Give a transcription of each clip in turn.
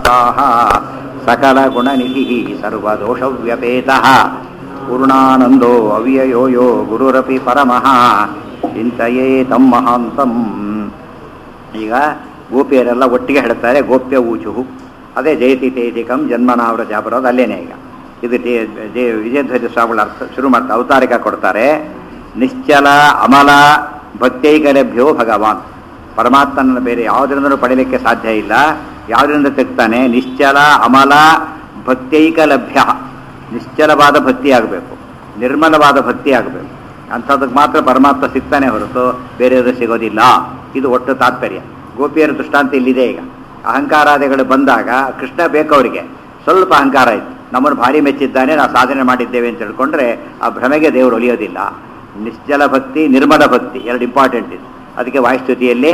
ವಿಗ್ರಹ ಸಕಲ ಗುಣನಿಧಿ ಸರ್ವದೋಷವ್ಯಪೇತ ಪೂರ್ಣಾನಂದೋ ಅವ್ಯಯೋ ಯೋ ಗುರುರಪಿ ಪರಮಃ ಚಿಂತೆಯೇ ತಮ್ಮ ಮಹಾಂತಂ ಈಗ ಗೋಪಿಯರೆಲ್ಲ ಒಟ್ಟಿಗೆ ಹೇಳ್ತಾರೆ ಗೋಪ್ಯ ಊಚುಹು ಅದೇ ಜಯತಿ ತೇಜಿಕಂ ಜನ್ಮನಾವರ ಜಾಬರೋದು ಅಲ್ಲೇನೆ ಈಗ ಇದು ಟಿ- ಜಯ ವಿಜಯಧ್ವಜ ಸ್ವಾಮಿಗಳ ಅರ್ಥ ಶುರು ಮಾಡ್ತಾರೆ ಅವತಾರಿಕ ಕೊಡ್ತಾರೆ ನಿಶ್ಚಲ ಅಮಲ ಭಕ್ತೈಕಲಭ್ಯೋ ಭಗವಾನ್ ಪರಮಾತ್ಮನ ಬೇರೆ ಯಾವುದರಿಂದಲೂ ಪಡೀಲಿಕ್ಕೆ ಸಾಧ್ಯ ಇಲ್ಲ ಯಾವುದರಿಂದ ತೆಗ್ತಾನೆ ನಿಶ್ಚಲ ಅಮಲ ಭಕ್ತೈಕಲಭ್ಯ ನಿಶ್ಚಲವಾದ ಭಕ್ತಿ ಆಗಬೇಕು ನಿರ್ಮಲವಾದ ಭಕ್ತಿ ಆಗಬೇಕು ಅಂಥದ್ದಕ್ಕೆ ಮಾತ್ರ ಪರಮಾತ್ಮ ಸಿಗ್ತಾನೆ ಹೊರತು ಬೇರೆಯವರು ಸಿಗೋದಿಲ್ಲ ಇದು ಒಟ್ಟು ತಾತ್ಪರ್ಯ ಗೋಪಿಯರ ದೃಷ್ಟಾಂತ ಇಲ್ಲಿದೆ ಈಗ ಅಹಂಕಾರಾದಿಗಳು ಬಂದಾಗ ಕೃಷ್ಣ ಬೇಕವರಿಗೆ ಸ್ವಲ್ಪ ಅಹಂಕಾರ ಇತ್ತು ನಮ್ಮನ್ನು ಭಾರಿ ಮೆಚ್ಚಿದ್ದಾನೆ ನಾವು ಸಾಧನೆ ಮಾಡಿದ್ದೇವೆ ಅಂತ ತಿಳ್ಕೊಂಡ್ರೆ ಆ ಭ್ರಮೆಗೆ ದೇವರು ಒಲಿಯೋದಿಲ್ಲ ನಿಶ್ಚಲ ಭಕ್ತಿ ನಿರ್ಮಲ ಭಕ್ತಿ ಎರಡು ಇಂಪಾರ್ಟೆಂಟ್ ಇದೆ ಅದಕ್ಕೆ ವಾಯುಸ್ತುತಿಯಲ್ಲಿ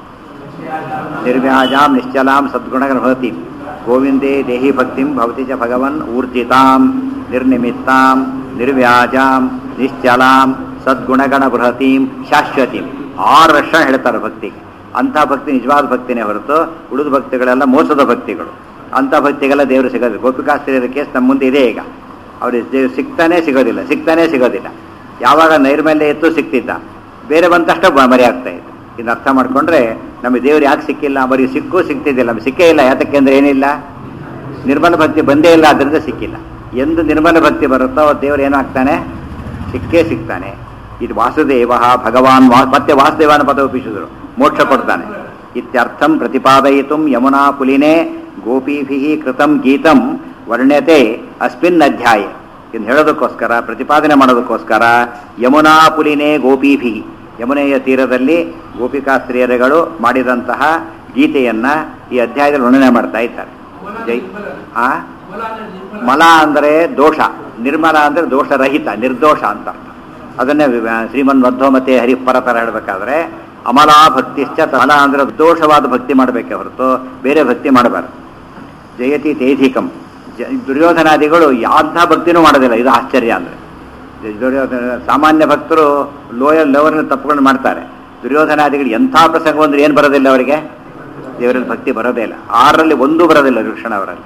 ನಿರ್ವ್ಯಾಜಾಂ ನಿಶ್ಚಲಾಂ ಸದ್ಗುಣಗಳ ಭವತಿ ಗೋವಿಂದೇ ದೇಹಿ ಭಕ್ತಿಂ ಭವತಿ ಚ ಭಗವನ್ ಊರ್ಜಿತಾಂ ನಿರ್ನಿಮಿತ್ತಾಂ ನಿರ್ವ್ಯಾಜಾಂ ನಿಶ್ಚಲಾಂ ಸದ್ಗುಣಗಣ ಬೃಹತೀಂ ಶಾಶ್ವತೀಂ ಆರು ವರ್ಷ ಹೇಳ್ತಾರೆ ಭಕ್ತಿಗೆ ಅಂಥ ಭಕ್ತಿ ನಿಜವಾದ ಭಕ್ತಿನೇ ಹೊರತು ಉಳಿದ ಭಕ್ತಿಗಳೆಲ್ಲ ಮೋಸದ ಭಕ್ತಿಗಳು ಅಂಥ ಭಕ್ತಿಗೆಲ್ಲ ದೇವರು ಸಿಗೋದು ಗೋಪಿಕಾಸ್ತ್ರೀಯರ ಕೇಸ್ ನಮ್ಮ ಮುಂದೆ ಇದೆ ಈಗ ಅವ್ರಿಗೆ ದೇವ್ರು ಸಿಗ್ತಾನೆ ಸಿಗೋದಿಲ್ಲ ಸಿಗ್ತಾನೆ ಸಿಗೋದಿಲ್ಲ ಯಾವಾಗ ನೈರ್ಮಲ್ಯ ಇತ್ತು ಸಿಕ್ತಿದ್ದ ಬೇರೆ ಬಂತಷ್ಟ ಮರಿ ಆಗ್ತಾ ಇತ್ತು ಇನ್ನು ಅರ್ಥ ಮಾಡ್ಕೊಂಡ್ರೆ ನಮಗೆ ದೇವ್ರು ಯಾಕೆ ಸಿಕ್ಕಿಲ್ಲ ಅವರಿಗೆ ಸಿಕ್ಕೂ ಸಿಗ್ತಿದ್ದಿಲ್ಲ ನಮಗೆ ಸಿಕ್ಕೇ ಇಲ್ಲ ಯಾತಕ್ಕೆ ಅಂದ್ರೆ ಏನಿಲ್ಲ ನಿರ್ಮಲ ಭಕ್ತಿ ಬಂದೇ ಇಲ್ಲ ಅದರಿಂದ ಸಿಕ್ಕಿಲ್ಲ ಎಂದು ನಿರ್ಮಲ ಭಕ್ತಿ ಬರುತ್ತೋ ದೇವರು ಏನಾಗ್ತಾನೆ ಸಿಕ್ಕೇ ಸಿಗ್ತಾನೆ ಇದು ವಾಸುದೇವ ಭಗವಾನ್ ವಾ ಮತ್ತೆ ವಾಸುದೇವನ ಪದ ಒಪ್ಪಿಸಿದ್ರು ಮೋಕ್ಷ ಕೊಡ್ತಾನೆ ಇತ್ಯರ್ಥಂ ಪ್ರತಿಪಾದಯಿತು ಯಮುನಾ ಪುಲಿನೇ ಗೋಪೀಭಿ ಕೃತಂ ಗೀತಂ ವರ್ಣ್ಯತೆ ಅಸ್ಮಿನ್ ಅಧ್ಯಾಯ ಇದನ್ನು ಹೇಳೋದಕ್ಕೋಸ್ಕರ ಪ್ರತಿಪಾದನೆ ಮಾಡೋದಕ್ಕೋಸ್ಕರ ಯಮುನಾ ಪುಲಿನೇ ಗೋಪೀಭಿ ಯಮುನೆಯ ತೀರದಲ್ಲಿ ಗೋಪಿಕಾ ಸ್ತ್ರೀಯರುಗಳು ಮಾಡಿದಂತಹ ಗೀತೆಯನ್ನ ಈ ಅಧ್ಯಾಯದಲ್ಲಿ ವರ್ಣನೆ ಮಾಡ್ತಾ ಇದ್ದಾರೆ ಜೈ ಆ ಮಲ ಅಂದರೆ ದೋಷ ನಿರ್ಮಲ ಅಂದರೆ ದೋಷರಹಿತ ನಿರ್ದೋಷ ಅಂತ ಅರ್ಥ ಅದನ್ನೇ ವಿ- ಶ್ರೀಮನ್ ಮಧ್ವಮತೆ ಹರಿಪರತರ ಹೇಳಬೇಕಾದ್ರೆ ಅಮಲಾ ಭಕ್ತಿಶ್ಚ ಮಲ ಅಂದರೆ ದೋಷವಾದ ಭಕ್ತಿ ಮಾಡಬೇಕೆ ಹೊರತು ಬೇರೆ ಭಕ್ತಿ ಮಾಡಬಾರ್ದು ಜಯತಿ ತೇಧಿಕಂ ಜ ದುರ್ಯೋಧನಾದಿಗಳು ಯಾಂಥ ಭಕ್ತಿನೂ ಮಾಡೋದಿಲ್ಲ ಇದು ಆಶ್ಚರ್ಯ ಅಂದರೆ ದುರ್ಯೋಧನ ಸಾಮಾನ್ಯ ಭಕ್ತರು ಲೋಯರ್ ಲೋವರ್ನ ತಪ್ಪುಗಳನ್ನು ಮಾಡ್ತಾರೆ ದುರ್ಯೋಧನಾದಿಗಳು ಎಂಥ ಪ್ರಸಂಗ ಬಂದ್ರೆ ಏನು ಬರೋದಿಲ್ಲ ಅವರಿಗೆ ದೇವರಲ್ಲಿ ಭಕ್ತಿ ಬರೋದೇ ಇಲ್ಲ ಆರರಲ್ಲಿ ಒಂದು ಬರೋದಿಲ್ಲ ವೃಕ್ಷಣ ಅವರಲ್ಲಿ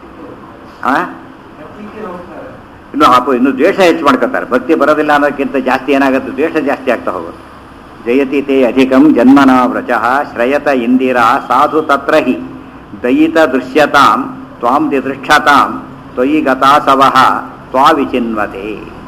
ಆ ಇನ್ನು ಅಪ್ಪ ಇನ್ನು ದ್ವೇಷ ಹೆಚ್ಚು ಮಾಡ್ಕೊತಾರೆ ಭಕ್ತಿ ಬರೋದಿಲ್ಲ ಅನ್ನೋದಕ್ಕಿಂತ ಜಾಸ್ತಿ ಏನಾಗುತ್ತೆ ದ್ವೇಷ ಜಾಸ್ತಿ ಆಗ್ತಾ ಹೋಗುತ್ತೆ ಜಯತಿ ತೇ ಅಧಿಕಂ ಜನ್ಮನ ವ್ರಜಃ ಶ್ರಯತ ಇಂದಿರಾ ಸಾಧು ತತ್ರ ಹಿ ದಯಿತ ದೃಶ್ಯತಾಂ ತ್ವಾಂ ದಿದೃಕ್ಷತಾಂ ತ್ವಯಿ ಗತಾಸವಃ ತ್ವಾ ವಿಚಿನ್ವತೆ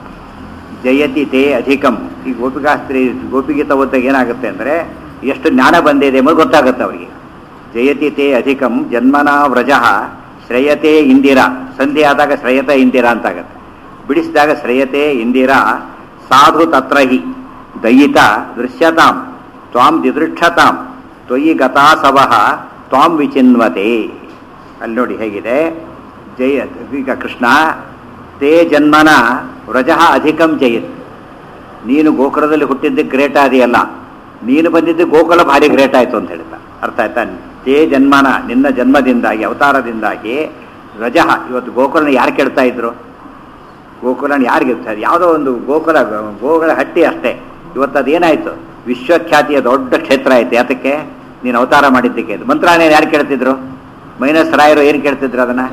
ಜಯತಿ ತೇ ಅಧಿಕಂ ಈ ಗೋಪಿಕಾಸ್ತ್ರೀ ಗೋಪಿಗೀತ ಓದಿದಾಗ ಏನಾಗುತ್ತೆ ಅಂದರೆ ಎಷ್ಟು ಜ್ಞಾನ ಬಂದಿದೆ ಎಂಬುದು ಗೊತ್ತಾಗುತ್ತೆ ಅವರಿಗೆ ಜಯತಿ ತೇ ಅಧಿಕಂ ಜನ್ಮನ ವ್ರಜಃ ಶ್ರೇಯತೆ ಇಂದಿರಾ ಸಂಧಿ ಆದಾಗ ಶ್ರೇಯತ ಇಂದಿರಾ ಅಂತಾಗತ್ತೆ ಬಿಡಿಸಿದಾಗ ಶ್ರೇಯತೆ ಇಂದಿರಾ ಸಾಧು ತತ್ರ ಹಿ ದಯಿತ ದೃಶ್ಯತಾಂ ತ್ವಾಂ ದಿದೃಕ್ಷತಾಂ ತ್ವಯಿ ಗತಾಸವಃ ತ್ವಾಂ ವಿಚಿನ್ವತೆ ಅಲ್ಲಿ ನೋಡಿ ಹೇಗಿದೆ ಜಯ ಈಗ ಕೃಷ್ಣ ತೇ ಜನ್ಮನ ವ್ರಜಃ ಅಧಿಕಂ ಜಯತ್ ನೀನು ಗೋಕುಲದಲ್ಲಿ ಹುಟ್ಟಿದ್ದಕ್ಕೆ ಗ್ರೇಟ್ ಆದಿಯಲ್ಲ ನೀನು ಬಂದಿದ್ದು ಗೋಕುಲ ಭಾರಿ ಗ್ರೇಟ್ ಆಯಿತು ಅಂತ ಹೇಳ್ತಾ ಅರ್ಥ ಆಯ್ತಾ ತೇ ಜನ್ಮನ ನಿನ್ನ ಜನ್ಮದಿಂದಾಗಿ ಅವತಾರದಿಂದಾಗಿ ರಜಃ ಇವತ್ತು ಗೋಕುಲನ ಯಾರು ಕೇಳ್ತಾ ಇದ್ರು ಗೋಕುಲನ ಯಾರಿಗೆ ಇರ್ತಾರೆ ಯಾವುದೋ ಒಂದು ಗೋಕುಲ ಗೋಗಳ ಹಟ್ಟಿ ಅಷ್ಟೇ ಇವತ್ತು ಅದೇನಾಯ್ತು ವಿಶ್ವಖ್ಯಾತಿಯ ದೊಡ್ಡ ಕ್ಷೇತ್ರ ಆಯ್ತು ಯಾತಕ್ಕೆ ನೀನು ಅವತಾರ ಮಾಡಿದ್ದಕ್ಕೆ ಮಂತ್ರಾಲಯ ಯಾರು ಕೇಳ್ತಿದ್ರು ಮೈನಸ್ ರಾಯರು ಏನು ಕೇಳ್ತಿದ್ರು ಅದನ್ನ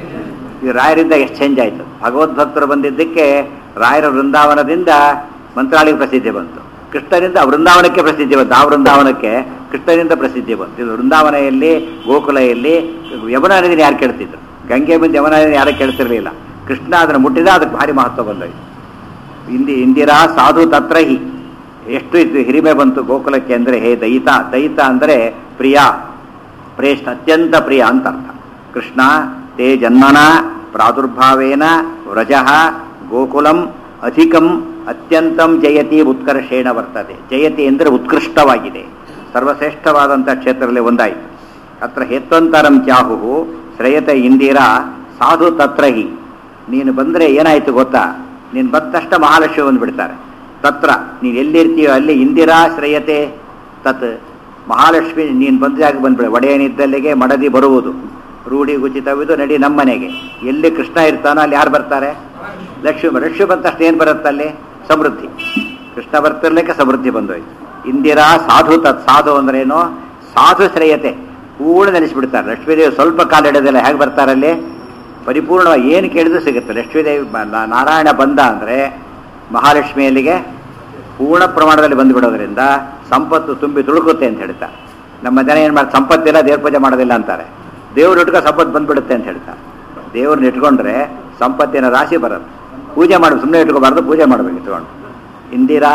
ಈ ರಾಯರಿಂದ ಎಷ್ಟು ಚೇಂಜ್ ಆಯಿತು ಭಗವದ್ಭಕ್ತರು ಬಂದಿದ್ದಕ್ಕೆ ರಾಯರ ವೃಂದಾವನದಿಂದ ಮಂತ್ರಾಲಯಕ್ಕೆ ಪ್ರಸಿದ್ಧಿ ಬಂತು ಕೃಷ್ಣನಿಂದ ವೃಂದಾವನಕ್ಕೆ ಪ್ರಸಿದ್ಧಿ ಬಂತು ಆ ವೃಂದಾವನಕ್ಕೆ ಕೃಷ್ಣನಿಂದ ಪ್ರಸಿದ್ಧಿ ಬಂತು ಇದು ವೃಂದಾವನೆಯಲ್ಲಿ ಗೋಕುಲೆಯಲ್ಲಿ ಯಮುನಾ ನದಿನ ಯಾರು ಕೇಳ್ತಿದ್ರು ಗಂಗೆ ಬಂದು ಯಮುನಾ ನದಿನ ಯಾರು ಕೇಳ್ತಿರ್ಲಿಲ್ಲ ಕೃಷ್ಣ ಅದನ್ನು ಮುಟ್ಟಿದ ಅದಕ್ಕೆ ಭಾರಿ ಮಹತ್ವ ಬಂದೋಯ್ತು ಇಂದಿ ಇಂದಿರಾ ಸಾಧು ತತ್ರ ಹಿ ಎಷ್ಟು ಇದು ಹಿರಿಮೆ ಬಂತು ಗೋಕುಲಕ್ಕೆ ಅಂದರೆ ಹೇ ದಯಿತ ದಯಿತ ಅಂದರೆ ಪ್ರಿಯ ಪ್ರೇಷ್ಠ ಅತ್ಯಂತ ಪ್ರಿಯ ಅಂತ ಅರ್ಥ ಕೃಷ್ಣ ತೇ ಜನ್ಮನ ಪ್ರಾದುರ್ಭಾವೇನ ವ್ರಜಃ ಗೋಕುಲಂ ಅಧಿಕಂ ಅತ್ಯಂತಂ ಜಯತಿ ಉತ್ಕರ್ಷೇಣ ವರ್ತದೆ ಜಯತಿ ಅಂದರೆ ಉತ್ಕೃಷ್ಟವಾಗಿದೆ ಸರ್ವಶ್ರೇಷ್ಠವಾದಂಥ ಕ್ಷೇತ್ರದಲ್ಲಿ ಒಂದಾಯಿತು ಅತ್ರ ಹೇತ್ವಂತರಂ ಚಾಹು ಶ್ರೇಯತ ಇಂದಿರಾ ಸಾಧು ತತ್ರ ಹಿ ನೀನು ಬಂದರೆ ಏನಾಯ್ತು ಗೊತ್ತಾ ನೀನು ಬಂದ ತಕ್ಷಣ ಮಹಾಲಕ್ಷ್ಮಿ ಬಂದುಬಿಡ್ತಾರೆ ತತ್ರ ನೀನು ಎಲ್ಲಿರ್ತೀಯೋ ಅಲ್ಲಿ ಇಂದಿರಾ ಶ್ರೇಯತೆ ತತ್ ಮಹಾಲಕ್ಷ್ಮಿ ನೀನು ಬಂದ ಜಾಗ ಬಂದ್ಬಿಡ ಒಡೆಯನಿದ್ದಲ್ಲಿಗೆ ಮಡದಿ ಬರುವುದು ರೂಢಿ ಉಚಿತವಿದು ನಡಿ ನಮ್ಮನೆಗೆ ಎಲ್ಲಿ ಕೃಷ್ಣ ಇರ್ತಾನೋ ಅಲ್ಲಿ ಯಾರು ಬರ್ತಾರೆ ಲಕ್ಷ್ಮಿ ಲಕ್ಷ್ಮಿ ಬಂದ ತಕ್ಷಣ ಏನು ಬರುತ್ತೆ ಅಲ್ಲಿ ಸಮೃದ್ಧಿ ಕೃಷ್ಣ ಬರ್ತಿರ್ಲಿಕ್ಕೆ ಸಮೃದ್ಧಿ ಬಂದೋಯ್ತು ಇಂದಿರಾ ಸಾಧು ತತ್ ಸಾಧು ಅಂದ್ರೇನು ಸಾಧು ಶ್ರೇಯತೆ ಪೂರ್ಣ ನೆಲೆಸಿಬಿಡ್ತಾರೆ ಲಕ್ಷ್ಮೀದೇವಿ ಸ್ವಲ್ಪ ಕಾಲಿಡೋದಿಲ್ಲ ಹೇಗೆ ಬರ್ತಾರಲ್ಲಿ ಪರಿಪೂರ್ಣವಾಗಿ ಏನು ಕೇಳಿದ್ರು ಸಿಗುತ್ತೆ ಲಕ್ಷ್ಮೀದೇವಿ ಬ- ನಾ- ನಾರಾಯಣ ಬಂದ ಅಂದರೆ ಮಹಾಲಕ್ಷ್ಮಿಯಲ್ಲಿಗೆ ಪೂರ್ಣ ಪ್ರಮಾಣದಲ್ಲಿ ಬಂದುಬಿಡೋದ್ರಿಂದ ಸಂಪತ್ತು ತುಂಬಿ ತುಳುಕುತ್ತೆ ಅಂತ ಹೇಳ್ತಾ ನಮ್ಮ ಜನ ಏನು ಮಾಡಿ ಸಂಪತ್ತಿಲ್ಲ ದೇವ್ರ ಪೂಜೆ ಮಾಡೋದಿಲ್ಲ ಅಂತಾರೆ ದೇವ್ರು ಇಟ್ಕೊ ಸಂಪತ್ತು ಬಂದ್ಬಿಡುತ್ತೆ ಅಂತ ಹೇಳ್ತಾರೆ ದೇವ್ರನ್ನ ಇಟ್ಕೊಂಡ್ರೆ ಸಂಪತ್ತಿನ ರಾಶಿ ಬರುತ್ತೆ ಪೂಜೆ ಮಾಡಿ ಸುಮ್ಮನೆ ಇಟ್ಕೋಬಾರ್ದು ಪೂಜೆ ಮಾಡಬೇಕು ಇಟ್ಕೊಂಡು ಇಂದಿರಾ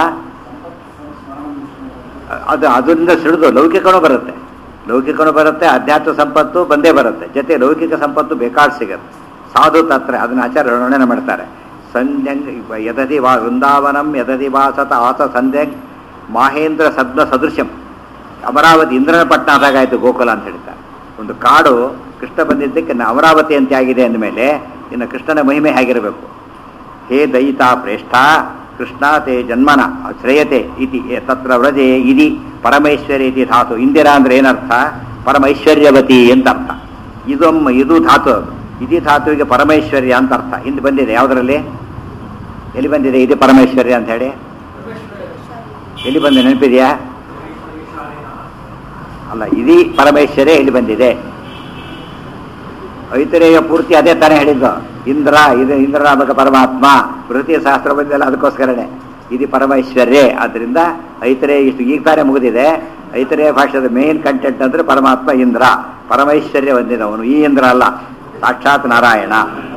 ಅದು ಅದರಿಂದ ಸಿಡಿದು ಲೌಕಿಕನೂ ಬರುತ್ತೆ ಲೌಕಿಕನೂ ಬರುತ್ತೆ ಅಧ್ಯಾತ್ಮ ಸಂಪತ್ತು ಬಂದೇ ಬರುತ್ತೆ ಜೊತೆ ಲೌಕಿಕ ಸಂಪತ್ತು ಬೇಕಾದ್ ಸಿಗುತ್ತೆ ಸಾಧು ತತ್ರ ಅದನ್ನ ಆಚಾರ್ಯ ವರ್ಣನೆ ಮಾಡ್ತಾರೆ ಸಂಧ್ಯಂಗ್ ಯದದಿ ವಾ ವೃಂದಾವನಂ ಯದದಿ ವಾಸತ ಆತ ಸಂಧ್ಯಂಗ್ ಮಾಹೇಂದ್ರ ಸದ್ನ ಸದೃಶ್ಯಂ ಅಮರಾವತಿ ಇಂದ್ರನ ಪಟ್ಟಣ ಆದಾಗಾಯ್ತು ಗೋಕುಲ ಅಂತ ಹೇಳ್ತಾರೆ ಒಂದು ಕಾಡು ಕೃಷ್ಣ ಬಂದಿದ್ದಕ್ಕೆ ನ- ಅಮರಾವತಿ ಅಂತ ಆಗಿದೆ ಅಂದಮೇಲೆ ಇನ್ನು ಕೃಷ್ಣನ ಮಹಿಮೆ ಹೇಗಿರಬೇಕು ಹೇ ದಯಿತಾ ಪ್ರೇಷ್ಠ ಕೃಷ್ಣ ತೇ ಜನ್ಮನ ಶ್ರೇಯತೆ ಇತಿ ಏ- ತತ್ರ ವ್ರಜೆ ಇದಿ ಪರಮೈಶ್ವರ್ಯ ಇತಿ ಧಾತು ಇಂದಿರಾ ಅಂದ್ರೆ ಏನರ್ಥ ಪರಮೈಶ್ವರ್ಯವತಿ ಅಂತ ಅರ್ಥ ಇದೊಮ್ಮ ಇದು ಧಾತು ಅದು ಇದಿ ಧಾತುವಿಗೆ ಪರಮೈಶ್ವರ್ಯ ಅಂತ ಅರ್ಥ ಹಿಂದೆ ಬಂದಿದೆ ಯಾವುದರಲ್ಲಿ ಎಲ್ಲಿ ಬಂದಿದೆ ಇದು ಪರಮೈಶ್ವರ್ಯ ಅಂತ ಹೇಳಿ ಎಲ್ಲಿ ಬಂದಿದೆ ನೆನಪಿದೆಯಾ ಅಲ್ಲ ಇದೀ ಪರಮೇಶ್ವರೇ ಇಲ್ಲಿ ಬಂದಿದೆ ಐತರೇಯ ಪೂರ್ತಿ ಅದೇ ತಾನೇ ಹೇಳಿದ್ದು ಇಂದ್ರ ಇದು ಇಂದ್ರನಾಮಕ ಪರಮಾತ್ಮ ವೃತ್ತಿ ಶಾಸ್ತ್ರ ಬಂದಿಲ್ಲ ಅದಕ್ಕೋಸ್ಕರನೇ ಇದು ಪರಮೈಶ್ವರ್ಯೇ ಆದ್ರಿಂದ ಐತರೇಯ ಇಷ್ಟು ಈಗ ತಾನೇ ಮುಗಿದಿದೆ ಐತರೇಯ ಭಾಷೆದ ಮೇನ್ ಕಂಟೆಂಟ್ ಅಂದ್ರೆ ಪರಮಾತ್ಮ ಇಂದ್ರ ಪರಮೈಶ್ವರ್ಯ ಹೊಂದಿದವನು ಈ ಇಂದ್ರ ಅಲ್ಲ ಸಾಕ್ಷಾತ್ ನಾರಾಯಣ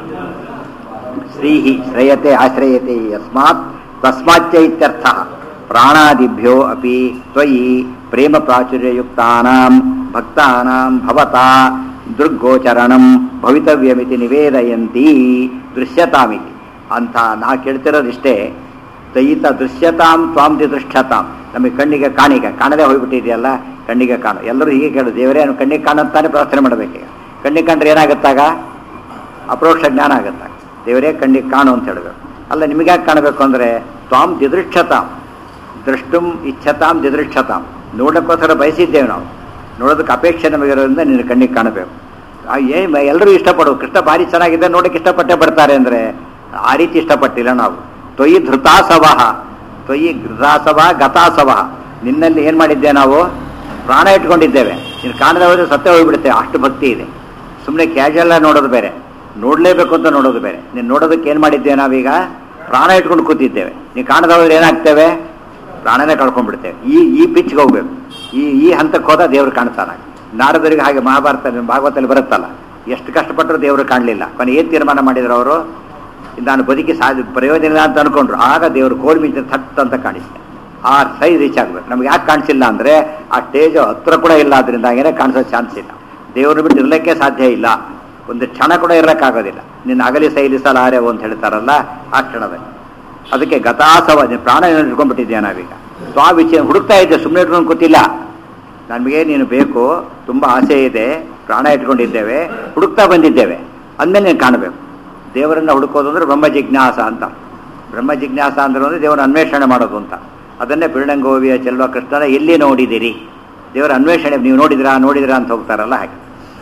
ಶ್ರೀಹಿ ಶ್ರೇಯತೆ ಆಶ್ರಯತೆ ಯಸ್ಮಾತ್ ತಸ್ಮಾಚ್ಚ ಇತ್ಯರ್ಥ ಪ್ರಾಣಾದಿಭ್ಯೋ ಅಪಿ ತ್ವಯಿ ಪ್ರೇಮ ಪ್ರಾಚುರ್ಯಯುಕ್ತಾನಾಂ ಭಕ್ತಾನಾಂ ಭವತಾ ದುರ್ಗೋಚರಣಂ ಭವಿತವ್ಯಮಿತಿ ನಿವೇದಯಂತಿ ದೃಶ್ಯತಾಮಿತಿ ಅಂತ ನಾ ಕೇಳ್ತಿರೋದಿಷ್ಟೇ ದಯಿತ ದೃಶ್ಯತಾಂ ತ್ವಾಂ ದೃಷ್ಟ್ಯತಾಂ ನಮಗೆ ಕಣ್ಣಿಗೆ ಕಾಣಿಗೆ ಕಾಣದೇ ಹೋಗ್ಬಿಟ್ಟಿದೆಯಲ್ಲ ಕಣ್ಣಿಗೆ ಕಾಣು ಎಲ್ಲರೂ ಹೀಗೆ ಕೇಳು ದೇವರೇ ಅವ್ನು ಕಣ್ಣಿಗೆ ಕಾಣುತ್ತಾನೆ ಪ್ರಾರ್ಥನೆ ಮಾಡಬೇಕೀಗ ಕಣ್ಣಿಗೆ ಕಂಡ್ರೆ ಏನಾಗುತ್ತಾಗ ಅಪರೋಕ್ಷ ಜ್ಞಾನ ಆಗುತ್ತೆ ದೇವರೇ ಕಣ್ಣಿಗೆ ಕಾಣು ಅಂತ ಹೇಳಬೇಕು ಅಲ್ಲ ನಿಮಗೆ ಯಾಕೆ ಕಾಣಬೇಕು ಅಂದರೆ ತ್ವಾಂ ದಿದೃಕ್ಷತಾಂ ದೃಷ್ಟುಂ ಇಚ್ಛತಾಂ ದಿದೃಕ್ಷತಾಂ ನೋಡೋಕ್ಕೋಸ್ಕರ ಬಯಸಿದ್ದೇವೆ ನಾವು ನೋಡೋದಕ್ಕೆ ಅಪೇಕ್ಷೆ ನಮಗಿರೋದ್ರಿಂದ ನಿನ್ನ ಕಣ್ಣಿಗೆ ಕಾಣಬೇಕು ಆ ಏ ಎಲ್ಲರೂ ಇಷ್ಟಪಡೋದು ಕೃಷ್ಣ ಭಾರಿ ಚೆನ್ನಾಗಿದೆ ನೋಡೋಕೆ ಇಷ್ಟಪಟ್ಟೆ ಬರ್ತಾರೆ ಅಂದರೆ ಆ ರೀತಿ ಇಷ್ಟಪಟ್ಟಿಲ್ಲ ನಾವು ತ್ವಯಿ ಧೃತಾಸವಹ ತ್ವಯಿ ಘೃತಾಸವ ಗತಾಸವ ನಿನ್ನಲ್ಲಿ ಏನು ಮಾಡಿದ್ದೆ ನಾವು ಪ್ರಾಣ ಇಟ್ಕೊಂಡಿದ್ದೇವೆ ನೀನು ಕಾಣದೆ ಹೋದ್ರೆ ಸತ್ಯ ಹೋಗ್ಬಿಡುತ್ತೆ ಅಷ್ಟು ಭಕ್ತಿ ಇದೆ ಸುಮ್ಮನೆ ಕ್ಯಾಶುವಲ್ ನೋಡೋದು ಬೇರೆ ನೋಡಲೇಬೇಕು ಅಂತ ನೋಡೋದು ಬೇರೆ ನೀನು ನೋಡೋದಕ್ಕೆ ಏನು ಮಾಡಿದ್ದೇವೆ ನಾವೀಗ ಪ್ರಾಣ ಇಟ್ಕೊಂಡು ಕೂತಿದ್ದೇವೆ ನೀವು ಕಾಣದ ಹೋದ್ರೆ ಏನಾಗ್ತೇವೆ ಪ್ರಾಣನೇ ಕಳ್ಕೊಂಡ್ಬಿಡ್ತೇವೆ ಈ ಈ ಪಿಚ್ಗೆ ಹೋಗ್ಬೇಕು ಈ ಈ ಹಂತಕ್ಕೆ ಹೋದ ದೇವ್ರು ಕಾಣ್ತಾನ ನಾರದರಿಗೆ ಹಾಗೆ ಮಹಾಭಾರತ ಭಾಗವತದಲ್ಲಿ ಬರುತ್ತಲ್ಲ ಎಷ್ಟು ಕಷ್ಟಪಟ್ಟರು ದೇವರು ಕಾಣಲಿಲ್ಲ ಕೊನೆ ಏನು ತೀರ್ಮಾನ ಮಾಡಿದ್ರು ಅವರು ನಾನು ಬದುಕಿ ಸಾ ಪ್ರಯೋಜನ ಇಲ್ಲ ಅಂತ ಅನ್ಕೊಂಡ್ರು ಆಗ ದೇವರು ಕೋಲ್ಮಿಂಚ ಥಟ್ ಅಂತ ಕಾಣಿಸ್ತೆ ಆ ಸೈಜ್ ರೀಚ್ ಆಗ್ಬೇಕು ನಮ್ಗೆ ಯಾಕೆ ಕಾಣಿಸಿಲ್ಲ ಅಂದ್ರೆ ಆ ಸ್ಟೇಜ್ ಹತ್ರ ಕೂಡ ಇಲ್ಲ ಅದರಿಂದ ಹಾಗೇನೆ ಕಾಣಿಸೋ ಚಾನ್ಸ್ ಇಲ್ಲ ದೇವರು ಬಿಟ್ಟು ಇರ್ಲಿಕ್ಕೆ ಸಾಧ್ಯ ಇಲ್ಲ ಒಂದು ಕ್ಷಣ ಕೂಡ ಇರಕ್ಕಾಗೋದಿಲ್ಲ ನಿನ್ನ ಅಗಲಿ ಸೈಲಿಸಲಾರೆವು ಅಂತ ಹೇಳ್ತಾರಲ್ಲ ಆ ಕ್ಷಣದಲ್ಲಿ ಅದಕ್ಕೆ ಗತಾಸವ ನೀನು ಪ್ರಾಣ ಇಟ್ಕೊಂಡ್ಬಿಟ್ಟಿದ್ಯಾ ನಾವೀಗ ಸ್ವಾ ವಿಚಯ ಹುಡುಕ್ತಾ ಇದ್ದೆ ಸುಮ್ಮನೆ ಇಟ್ಕೊಂಡು ಕೂತಿಲ್ಲ ನಮಗೆ ನೀನು ಬೇಕು ತುಂಬ ಆಸೆ ಇದೆ ಪ್ರಾಣ ಇಟ್ಕೊಂಡಿದ್ದೇವೆ ಹುಡುಕ್ತಾ ಬಂದಿದ್ದೇವೆ ಅಂದಮೇಲೆ ನೀನು ಕಾಣಬೇಕು ದೇವರನ್ನ ಹುಡುಕೋದು ಅಂದ್ರೆ ಬ್ರಹ್ಮ ಜಿಜ್ಞಾಸ ಅಂತ ಬ್ರಹ್ಮ ಜಿಜ್ಞಾಸ ಅಂದ್ರೆ ಅಂದ್ರೆ ದೇವರ ಅನ್ವೇಷಣೆ ಮಾಡೋದು ಅಂತ ಅದನ್ನೇ ಪಿರಣಂಗೋವಿಯ ಚೆಲ್ವ ಕೃಷ್ಣನ ಎಲ್ಲಿ ನೋಡಿದಿರಿ ದೇವರ ಅನ್ವೇಷಣೆ ನೀವು ನೋಡಿದ್ರಾ ನೋಡಿದ್ರಾ ಅಂತ ಹೋಗ್ತಾರಲ್ಲ ಹಾಗೆ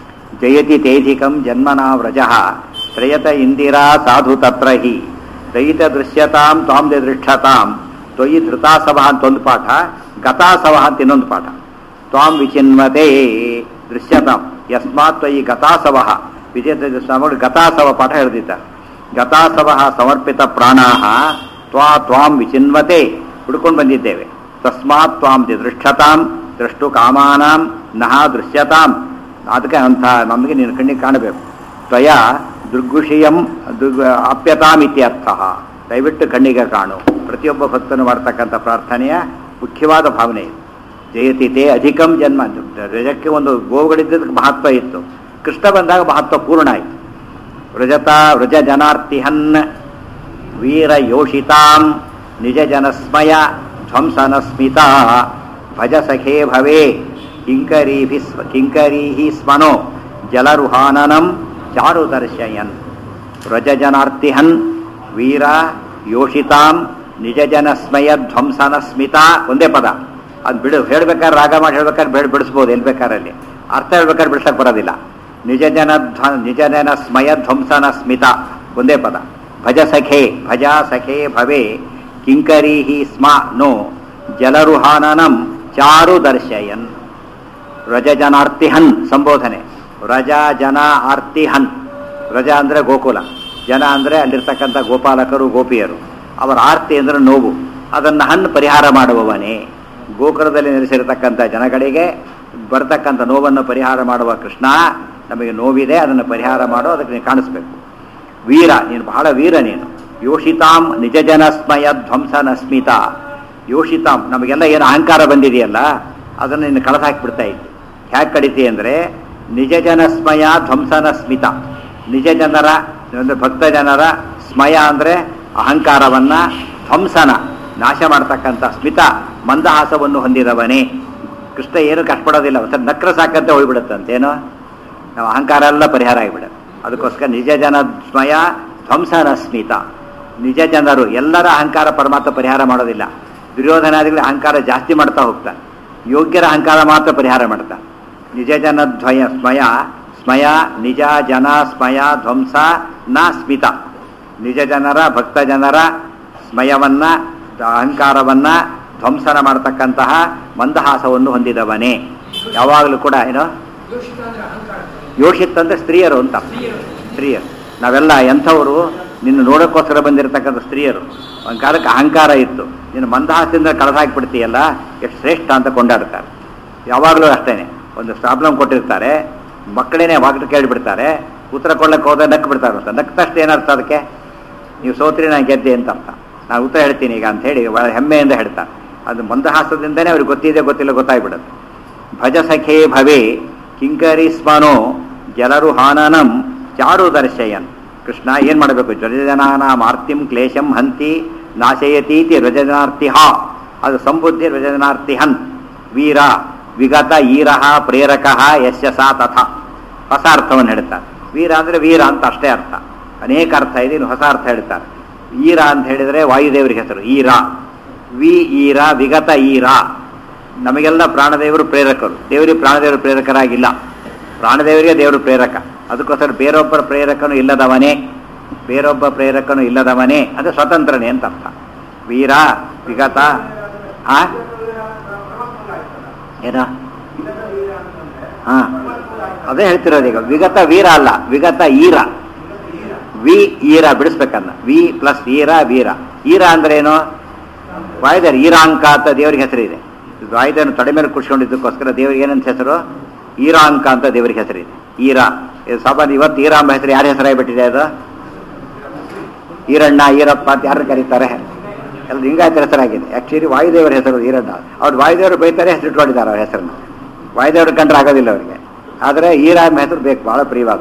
ಜಯತಿ ತೈಧಿಕಂ ಜನ್ಮನ ವ್ರಜ ಶ್ರೇಯತ ಇಂದಿರಾ ಸಾಧು ತತ್ರ ಹಿ ದಯಿತ ದೃಶ್ಯತಾಂ ತ್ವಾಂ ದೃಷ್ಟತಾಂ ತ್ವಯಿ ಧೃತಾಸವ ಅಂತ ಒಂದು ಪಾಠ ಗತಾಸವ ಅಂತ ಇನ್ನೊಂದು ಪಾಠ ತ್ವಾಂ ವಿಚಿನ್ವತೆ ದೃಶ್ಯತಾಂ ಯಸ್ಮಾತ್ ತ್ವಯಿ ಗತಾಸವ ವಿಜೇತ ಸ್ವಾಮಿಗಳು ಗತಾಸವ ಪಾಠ ಹೇಳ್ದಿದ್ದಾರೆ ಗತಾಸವ ಸಮರ್ಪಿತ ಪ್ರಾಣಾಹ ತ್ವಾ ತ್ವಾಂ ವಿಚಿನ್ವತೆ ಹುಡ್ಕೊಂಡು ಬಂದಿದ್ದೇವೆ ತಸ್ಮಾತ್ ತ್ವಾಂ ದೃಷ್ಟತಾಂ ದೃಷ್ಟು ಕಾಮಾನಾಂ ನಹ ದೃಶ್ಯತಾಂ ಅದಕ್ಕೆ ಅಂಥ ನಮಗೆ ನಿನ್ನ ಕಣ್ಣಿಗೆ ಕಾಣಬೇಕು ತ್ವಯ ದುರ್ಗುಷಿಯಂ ದುರ್ಗ ಆಪ್ಯತಾಂ ಇತ್ಯರ್ಥ ದಯವಿಟ್ಟು ಕಣ್ಣಿಗೆ ಕಾಣು ಪ್ರತಿಯೊಬ್ಬ ಭಕ್ತನು ಮಾಡ್ತಕ್ಕಂಥ ಪ್ರಾರ್ಥನೆಯ ಮುಖ್ಯವಾದ ಭಾವನೆ ಇದು ಜಯತಿ ತೇ ಅಧಿಕಂ ಜನ್ಮ ರಜಕ್ಕೆ ಒಂದು ಗೋವುಗಳಿದ್ದದಕ್ಕೆ ಮಹತ್ವ ಇತ್ತು ಕೃಷ್ಣ ಬಂದಾಗ ಮಹತ್ವ ಪೂರ್ಣ ಆಯಿತು ವ್ರಜತ ವ್ರಜ ಜನಾರ್ತಿಹನ್ ವೀರ ಯೋಷಿತಾಂ ನಿಜ ಜನಸ್ಮಯ ಧ್ವಂಸನ ಸ್ಮಿತಾ ಭಜ ಸಖೇ ಭವೇ ಕಿಂಕರೀಭಿ ಕಿಂಕರೀಹಿ ಸ್ಮನೋ ಜಲರುಹಾನನಂ ಚಾರು ದರ್ಶಯನ್ ವ್ರಜ ಜನಾರ್ತಿಹನ್ ವೀರ ಯೋಷಿತಾಂ ನಿಜ ಜನಸ್ಮಯ ಧ್ವಂಸನ ಸ್ಮಿತಾ ಒಂದೇ ಪದ ಅದು ಬಿಡು ಹೇಳ್ಬೇಕಾದ್ರೆ ರಾಗ ಮಾಡಿ ಹೇಳ್ಬೇಕಾದ್ರೆ ಬೇಡ ಬಿಡಿಸ್ಬೋದು ಎಲ್ಲಿ ಬೇಕಾರಲ್ಲಿ ಅರ್ಥ ಹೇಳ್ಬೇಕಾದ್ರೆ ಬಿಡ್ಸಕ್ ಬರೋದಿಲ್ಲ ನಿಜ ಜನ ಧ್ವ ನಿಜ ಜನ ಸ್ಮಯ ಧ್ವಂಸನ ಸ್ಮಿತ ಒಂದೇ ಪದ ಭಜ ಸಖೇ ಭಜ ಸಖೇ ಭವೆ ಕಿಂಕರೀಹಿ ಸ್ಮ ನೋ ಜಲರುಹಾನನಂ ಚಾರು ದರ್ಶಯನ್ ರಜ ಜನಾರ್ತಿಹನ್ ಸಂಬೋಧನೆ ರಜ ಜನ ಆರ್ತಿಹನ್ ರಜ ಅಂದರೆ ಗೋಕುಲ ಜನ ಅಂದರೆ ಅಲ್ಲಿರ್ತಕ್ಕಂಥ ಗೋಪಾಲಕರು ಗೋಪಿಯರು ಅವರ ಆರ್ತಿ ಅಂದರೆ ನೋವು ಅದನ್ನು ಹಣ್ಣು ಪರಿಹಾರ ಮಾಡುವವನೇ ಗೋಕುಲದಲ್ಲಿ ನೆಲೆಸಿರತಕ್ಕಂಥ ಜನಗಳಿಗೆ ಬರತಕ್ಕಂಥ ನೋವನ್ನು ಪರಿಹಾರ ಮಾಡುವ ಕೃಷ್ಣ ನಮಗೆ ನೋವಿದೆ ಅದನ್ನು ಪರಿಹಾರ ಮಾಡೋ ಅದಕ್ಕೆ ನೀನು ಕಾಣಿಸ್ಬೇಕು ವೀರ ನೀನು ಬಹಳ ವೀರ ನೀನು ಯೋಷಿತಾಂ ನಿಜ ಜನಸ್ಮಯ ಧ್ವಂಸನ ಸ್ಮಿತ ಯೋಷಿತಾಂ ನಮಗೆಲ್ಲ ಏನು ಅಹಂಕಾರ ಬಂದಿದೆಯಲ್ಲ ಅದನ್ನು ನೀನು ಕಳೆದು ಹಾಕಿಬಿಡ್ತಾ ಇದ್ದೆ ಹ್ಯಾಕೆ ಕಡಿತಿ ಅಂದರೆ ನಿಜ ಜನಸ್ಮಯ ಧ್ವಂಸನ ಸ್ಮಿತ ನಿಜ ಜನರ ಒಂದು ಭಕ್ತ ಜನರ ಸ್ಮಯ ಅಂದರೆ ಅಹಂಕಾರವನ್ನು ಧ್ವಂಸನ ನಾಶ ಮಾಡ್ತಕ್ಕಂಥ ಸ್ಮಿತ ಮಂದಹಾಸವನ್ನು ಹೊಂದಿದವನೇ ಕೃಷ್ಣ ಏನು ಕಷ್ಟಪಡೋದಿಲ್ಲ ಒಂದ್ಸಲ ನಕ್ರ ಸಾಕಂತ ಹೋಗ್ಬಿಡುತ್ತಂತೇನೋ ನಾವು ಅಹಂಕಾರ ಎಲ್ಲ ಪರಿಹಾರ ಆಗಿಬಿಡುತ್ತೆ ಅದಕ್ಕೋಸ್ಕರ ನಿಜ ಜನ ಸ್ಮಯ ಧ್ವಂಸನ ಸ್ಮಿತ ನಿಜ ಜನರು ಎಲ್ಲರ ಅಹಂಕಾರ ಪರಮಾತ್ಮ ಪರಿಹಾರ ಮಾಡೋದಿಲ್ಲ ದುರ್ಯೋಧನಾದಿಗಳ ಅಹಂಕಾರ ಜಾಸ್ತಿ ಮಾಡ್ತಾ ಹೋಗ್ತಾನೆ ಯೋಗ್ಯರ ಅಹಂಕಾರ ಮಾತ್ರ ಪರಿಹಾರ ಮಾಡ್ತಾನೆ ನಿಜ ಜನ ದ್ವಯ ಸ್ಮಯ ಸ್ಮಯ ನಿಜ ಜನ ಸ್ಮಯ ಧ್ವಂಸ ನ ಸ್ಮಿತ ನಿಜ ಜನರ ಭಕ್ತ ಜನರ ಸ್ಮಯವನ್ನ ಅಹಂಕಾರವನ್ನ ಧ್ವಂಸನ ಮಾಡತಕ್ಕಂತಹ ಮಂದಹಾಸವನ್ನು ಹೊಂದಿದವನೇ ಯಾವಾಗಲೂ ಕೂಡ ಏನೋ ಯೋಷಿತ್ ಅಂದ್ರೆ ಸ್ತ್ರೀಯರು ಅಂತ ಸ್ತ್ರೀಯರು ನಾವೆಲ್ಲ ಎಂಥವರು ನಿನ್ನ ನೋಡೋಕ್ಕೋಸ್ಕರ ಬಂದಿರತಕ್ಕಂಥ ಸ್ತ್ರೀಯರು ಒಂದು ಕಾಲಕ್ಕೆ ಅಹಂಕಾರ ಇತ್ತು ನಿನ್ನ ಮಂದಹಾಸದಿಂದ ಕಳೆದಾಕ್ಬಿಡ್ತೀಯಲ್ಲ ಎಷ್ಟು ಶ್ರೇಷ್ಠ ಅಂತ ಕೊಂಡಾಡ್ತಾರೆ ಯಾವಾಗಲೂ ಅಷ್ಟೇನೆ ಒಂದು ಪ್ರಾಬ್ಲಮ್ ಕೊಟ್ಟಿರ್ತಾರೆ ಮಕ್ಕಳೇನೆ ವಾಗ್ದು ಕೇಳಿಬಿಡ್ತಾರೆ ಉತ್ತರ ಕೊಡ್ಲಿಕ್ಕೆ ಹೋದ್ರೆ ನಕ್ ಬಿಡ್ತಾರೆ ಅಂತ ನಕ್ ತಕ್ಷಣ ಏನರ್ಥ ಅದಕ್ಕೆ ನೀವು ಸೋತ್ರಿ ನಾನು ಗೆದ್ದೆ ಅಂತ ಅರ್ಥ ನಾನು ಉತ್ತರ ಹೇಳ್ತೀನಿ ಈಗ ಅಂತ ಹೇಳಿ ಬಹಳ ಹೆಮ್ಮೆಯಿಂದ ಹೇಳ್ತಾರೆ ಅದು ಮಂದಹಾಸದಿಂದನೇ ಅವ್ರಿಗೆ ಗೊತ್ತಿದೆ ಗೊತ್ತಿಲ್ಲ ಗೊತ್ತಾಗ್ಬಿಡುತ್ತೆ ಭಜ ಸಖೇ ಭವೆ ಕಿಂಕರಿ ಸ್ಮನೋ ಜಲರು ಹಾನನಂ ಚಾರು ದರ್ಶಯನ್ ಕೃಷ್ಣ ಏನು ಮಾಡಬೇಕು ರಜಜನಾನ ಮಾರ್ತಿಂ ಕ್ಲೇಶಂ ಹಂತಿ ನಾಶಯತೀತಿ ರಜಜನಾರ್ತಿಹ ಅದು ಸಂಬುದ್ಧಿ ರಜಜನಾರ್ತಿ ಹನ್ ವೀರ ವಿಗತ ಈರಹ ಪ್ರೇರಕ ಯಶ ಸಾ ತಥ ಹೊಸ ಅರ್ಥವನ್ನು ಹೇಳ್ತಾರೆ ವೀರ ಅಂದರೆ ವೀರ ಅಂತ ಅಷ್ಟೇ ಅರ್ಥ ಅನೇಕ ಅರ್ಥ ಇದೆ ಇನ್ನು ಹೊಸ ಅರ್ಥ ಹೇಳ್ತಾರೆ ಈರ ಅಂತ ಹೇಳಿದರೆ ವಾಯುದೇವರಿಗೆ ಹೆಸರು ಈರ ವಿ ಈರ ವಿಗತ ಈರ ನಮಗೆಲ್ಲ ಪ್ರಾಣದೇವರು ಪ್ರೇರಕರು ದೇವರಿಗೆ ಪ್ರಾಣದೇವರು ಪ್ರೇರಕರಾಗಿಲ್ಲ ಪ್ರಾಣದೇವರಿಗೆ ದೇವರು ಪ್ರೇರಕ ಅದಕ್ಕೋಸ್ಕರ ಬೇರೊಬ್ಬರ ಪ್ರೇರಕನು ಇಲ್ಲದವನೇ ಬೇರೊಬ್ಬ ಪ್ರೇರಕನು ಇಲ್ಲದವನೇ ಅದು ಸ್ವತಂತ್ರನೇ ಅಂತ ಅರ್ಥ ವೀರ ವಿಗತ ಆ ಏನ ಹಾ ಅದೇ ಹೇಳ್ತಿರೋದು ಈಗ ವಿಗತ ವೀರ ಅಲ್ಲ ವಿಗತ ಈರ ವಿ ಈರ ಬಿಡಿಸ್ಬೇಕನ್ನ ವಿ ಪ್ಲಸ್ ಈರ ವೀರ ಈರ ಅಂದ್ರೆ ಏನು ವಾಯುದೇವರು ಈರಾಂಕ ಅಂತ ದೇವರಿಗೆ ಹೆಸರಿದೆ ವಾಯುದೇವನ ತಡೆ ಮೇಲೆ ಕುಡ್ಸ್ಕೊಂಡಿದ್ದಕ್ಕೋಸ್ಕರ ದೇವರಿಗೆ ಏನಂತ ಹೆಸರು ಈರಾಂಕ ಅಂತ ದೇವರಿಗೆ ಹೆಸರಿದೆ ಈರ ಇದು ಸಾಮಾನ್ಯ ಇವತ್ತು ಈರ ಎಂಬ ಹೆಸರು ಯಾರ ಹೆಸರಾಗಿಬಿಟ್ಟಿದೆ ಅದು ಈರಣ್ಣ ಈರಪ್ಪ ಅಂತ ಯಾರು ಕರೀತಾರೆ ಎಲ್ಲ ಲಿಂಗಾಯತರ ಹೆಸರಾಗಿದೆ ಆಕ್ಚುಲಿ ವಾಯುದೇವರ ಹೆಸರು ಈರಣ್ಣ ಅವ್ರು ವಾಯುದೇವರು ಬೈತಾರೆ ಹೆಸರು ಇಟ್ಕೊಂಡಿದ್ದಾರೆ ಅವ್ರ ಹೆಸರನ್ನು ವಾಯುದೇವರು ಕಂಡ್ರೆ ಆಗೋದಿಲ್ಲ ಅವರಿಗೆ ಆದರೆ ಈರ ಎಂಬ ಹೆಸರು ಬೇಕು ಬಹಳ ಪ್ರಿಯವಾದ